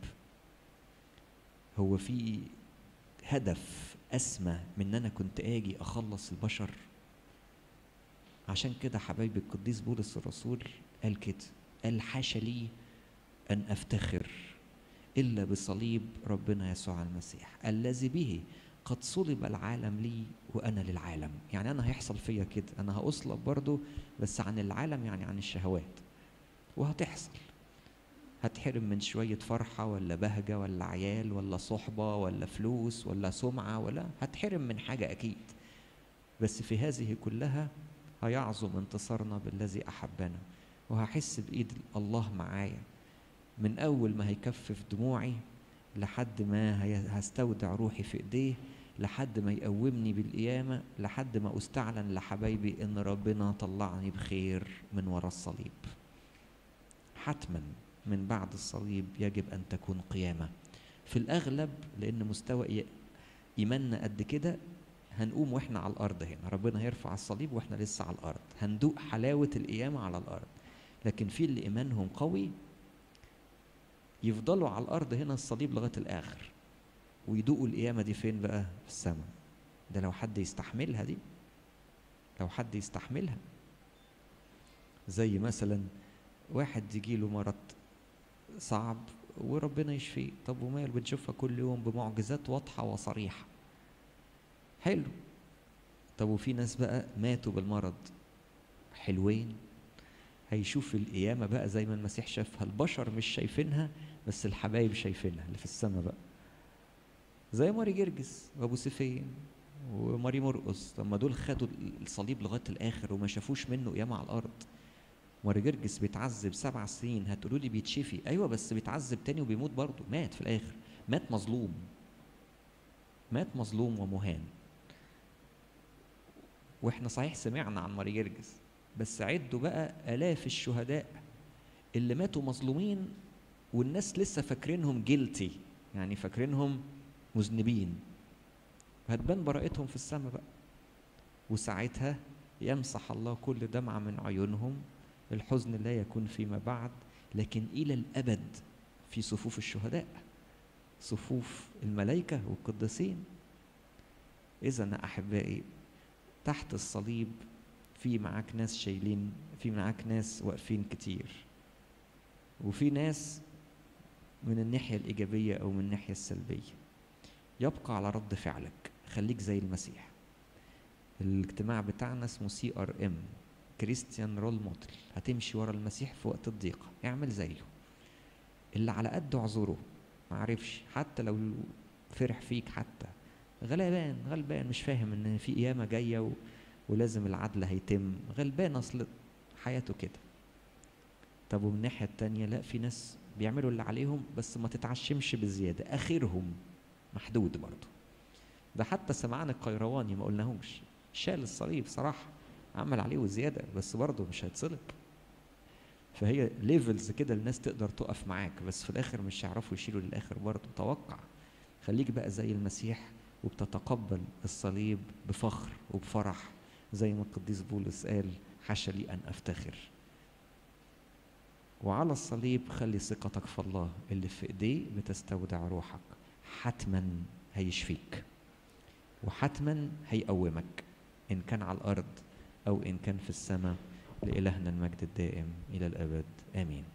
هو في هدف اسمى من ان انا كنت اجي اخلص البشر عشان كده حبايبي القديس بولس الرسول قال كده قال حاشا لي ان افتخر الا بصليب ربنا يسوع المسيح الذي به قد صلب العالم لي وانا للعالم يعني انا هيحصل فيا كده انا هاصلب برضه بس عن العالم يعني عن الشهوات وهتحصل هتحرم من شوية فرحة ولا بهجة ولا عيال ولا صحبة ولا فلوس ولا سمعة ولا هتحرم من حاجة أكيد بس في هذه كلها هيعظم انتصارنا بالذي أحبنا وهحس بإيد الله معايا من أول ما هيكفف دموعي لحد ما هستودع روحي في إيديه لحد ما يقومني بالقيامة لحد ما أستعلن لحبايبي إن ربنا طلعني بخير من وراء الصليب حتما من بعد الصليب يجب أن تكون قيامة في الأغلب لأن مستوى إيماننا قد كده هنقوم واحنا على الارض هنا ربنا هيرفع الصليب واحنا لسه على الارض هندوق حلاوه القيامه على الارض لكن في اللي ايمانهم قوي يفضلوا على الارض هنا الصليب لغايه الاخر ويدوقوا القيامه دي فين بقى في السماء ده لو حد يستحملها دي لو حد يستحملها زي مثلا واحد يجيله مرض صعب وربنا يشفيه طب ومال بنشوفها كل يوم بمعجزات واضحه وصريحه حلو طب وفي ناس بقى ماتوا بالمرض حلوين هيشوف القيامة بقى زي ما المسيح شافها البشر مش شايفينها بس الحبايب شايفينها اللي في السماء بقى زي ماري جرجس وابو سيفين وماري مرقص طب ما دول خدوا الصليب لغايه الاخر وما شافوش منه قيامه على الارض ماري جرجس بيتعذب سبع سنين هتقولوا لي بيتشفي ايوه بس بيتعذب تاني وبيموت برضه مات في الاخر مات مظلوم مات مظلوم ومهان واحنا صحيح سمعنا عن ماري جرجس بس عدوا بقى الاف الشهداء اللي ماتوا مظلومين والناس لسه فاكرينهم جلتي يعني فاكرينهم مذنبين هتبان براءتهم في السماء بقى وساعتها يمسح الله كل دمعة من عيونهم الحزن لا يكون فيما بعد لكن إلى الأبد في صفوف الشهداء صفوف الملائكة والقديسين إذا أحبائي تحت الصليب في معاك ناس شايلين في معاك ناس واقفين كتير وفي ناس من الناحية الإيجابية أو من الناحية السلبية يبقى على رد فعلك خليك زي المسيح الاجتماع بتاعنا اسمه سي ار ام كريستيان رول موديل هتمشي ورا المسيح في وقت الضيقة اعمل زيه اللي على قد اعذره معرفش حتى لو فرح فيك حتى غلبان غلبان مش فاهم ان في قيامة جاية و... ولازم العدل هيتم غلبان اصل حياته كده طب ومن الناحية التانية لا في ناس بيعملوا اللي عليهم بس ما تتعشمش بزيادة اخرهم محدود برضه ده حتى سمعان القيرواني ما قلناهوش شال الصليب صراحة عمل عليه وزيادة بس برضه مش هيتصلب فهي ليفلز كده الناس تقدر تقف معاك بس في الاخر مش هيعرفوا يشيلوا للاخر برضه توقع خليك بقى زي المسيح وبتتقبل الصليب بفخر وبفرح زي ما القديس بولس قال حاشا لي ان افتخر وعلى الصليب خلي ثقتك في الله اللي في ايديه بتستودع روحك حتما هيشفيك وحتما هيقومك ان كان على الارض او ان كان في السماء لالهنا المجد الدائم الى الابد امين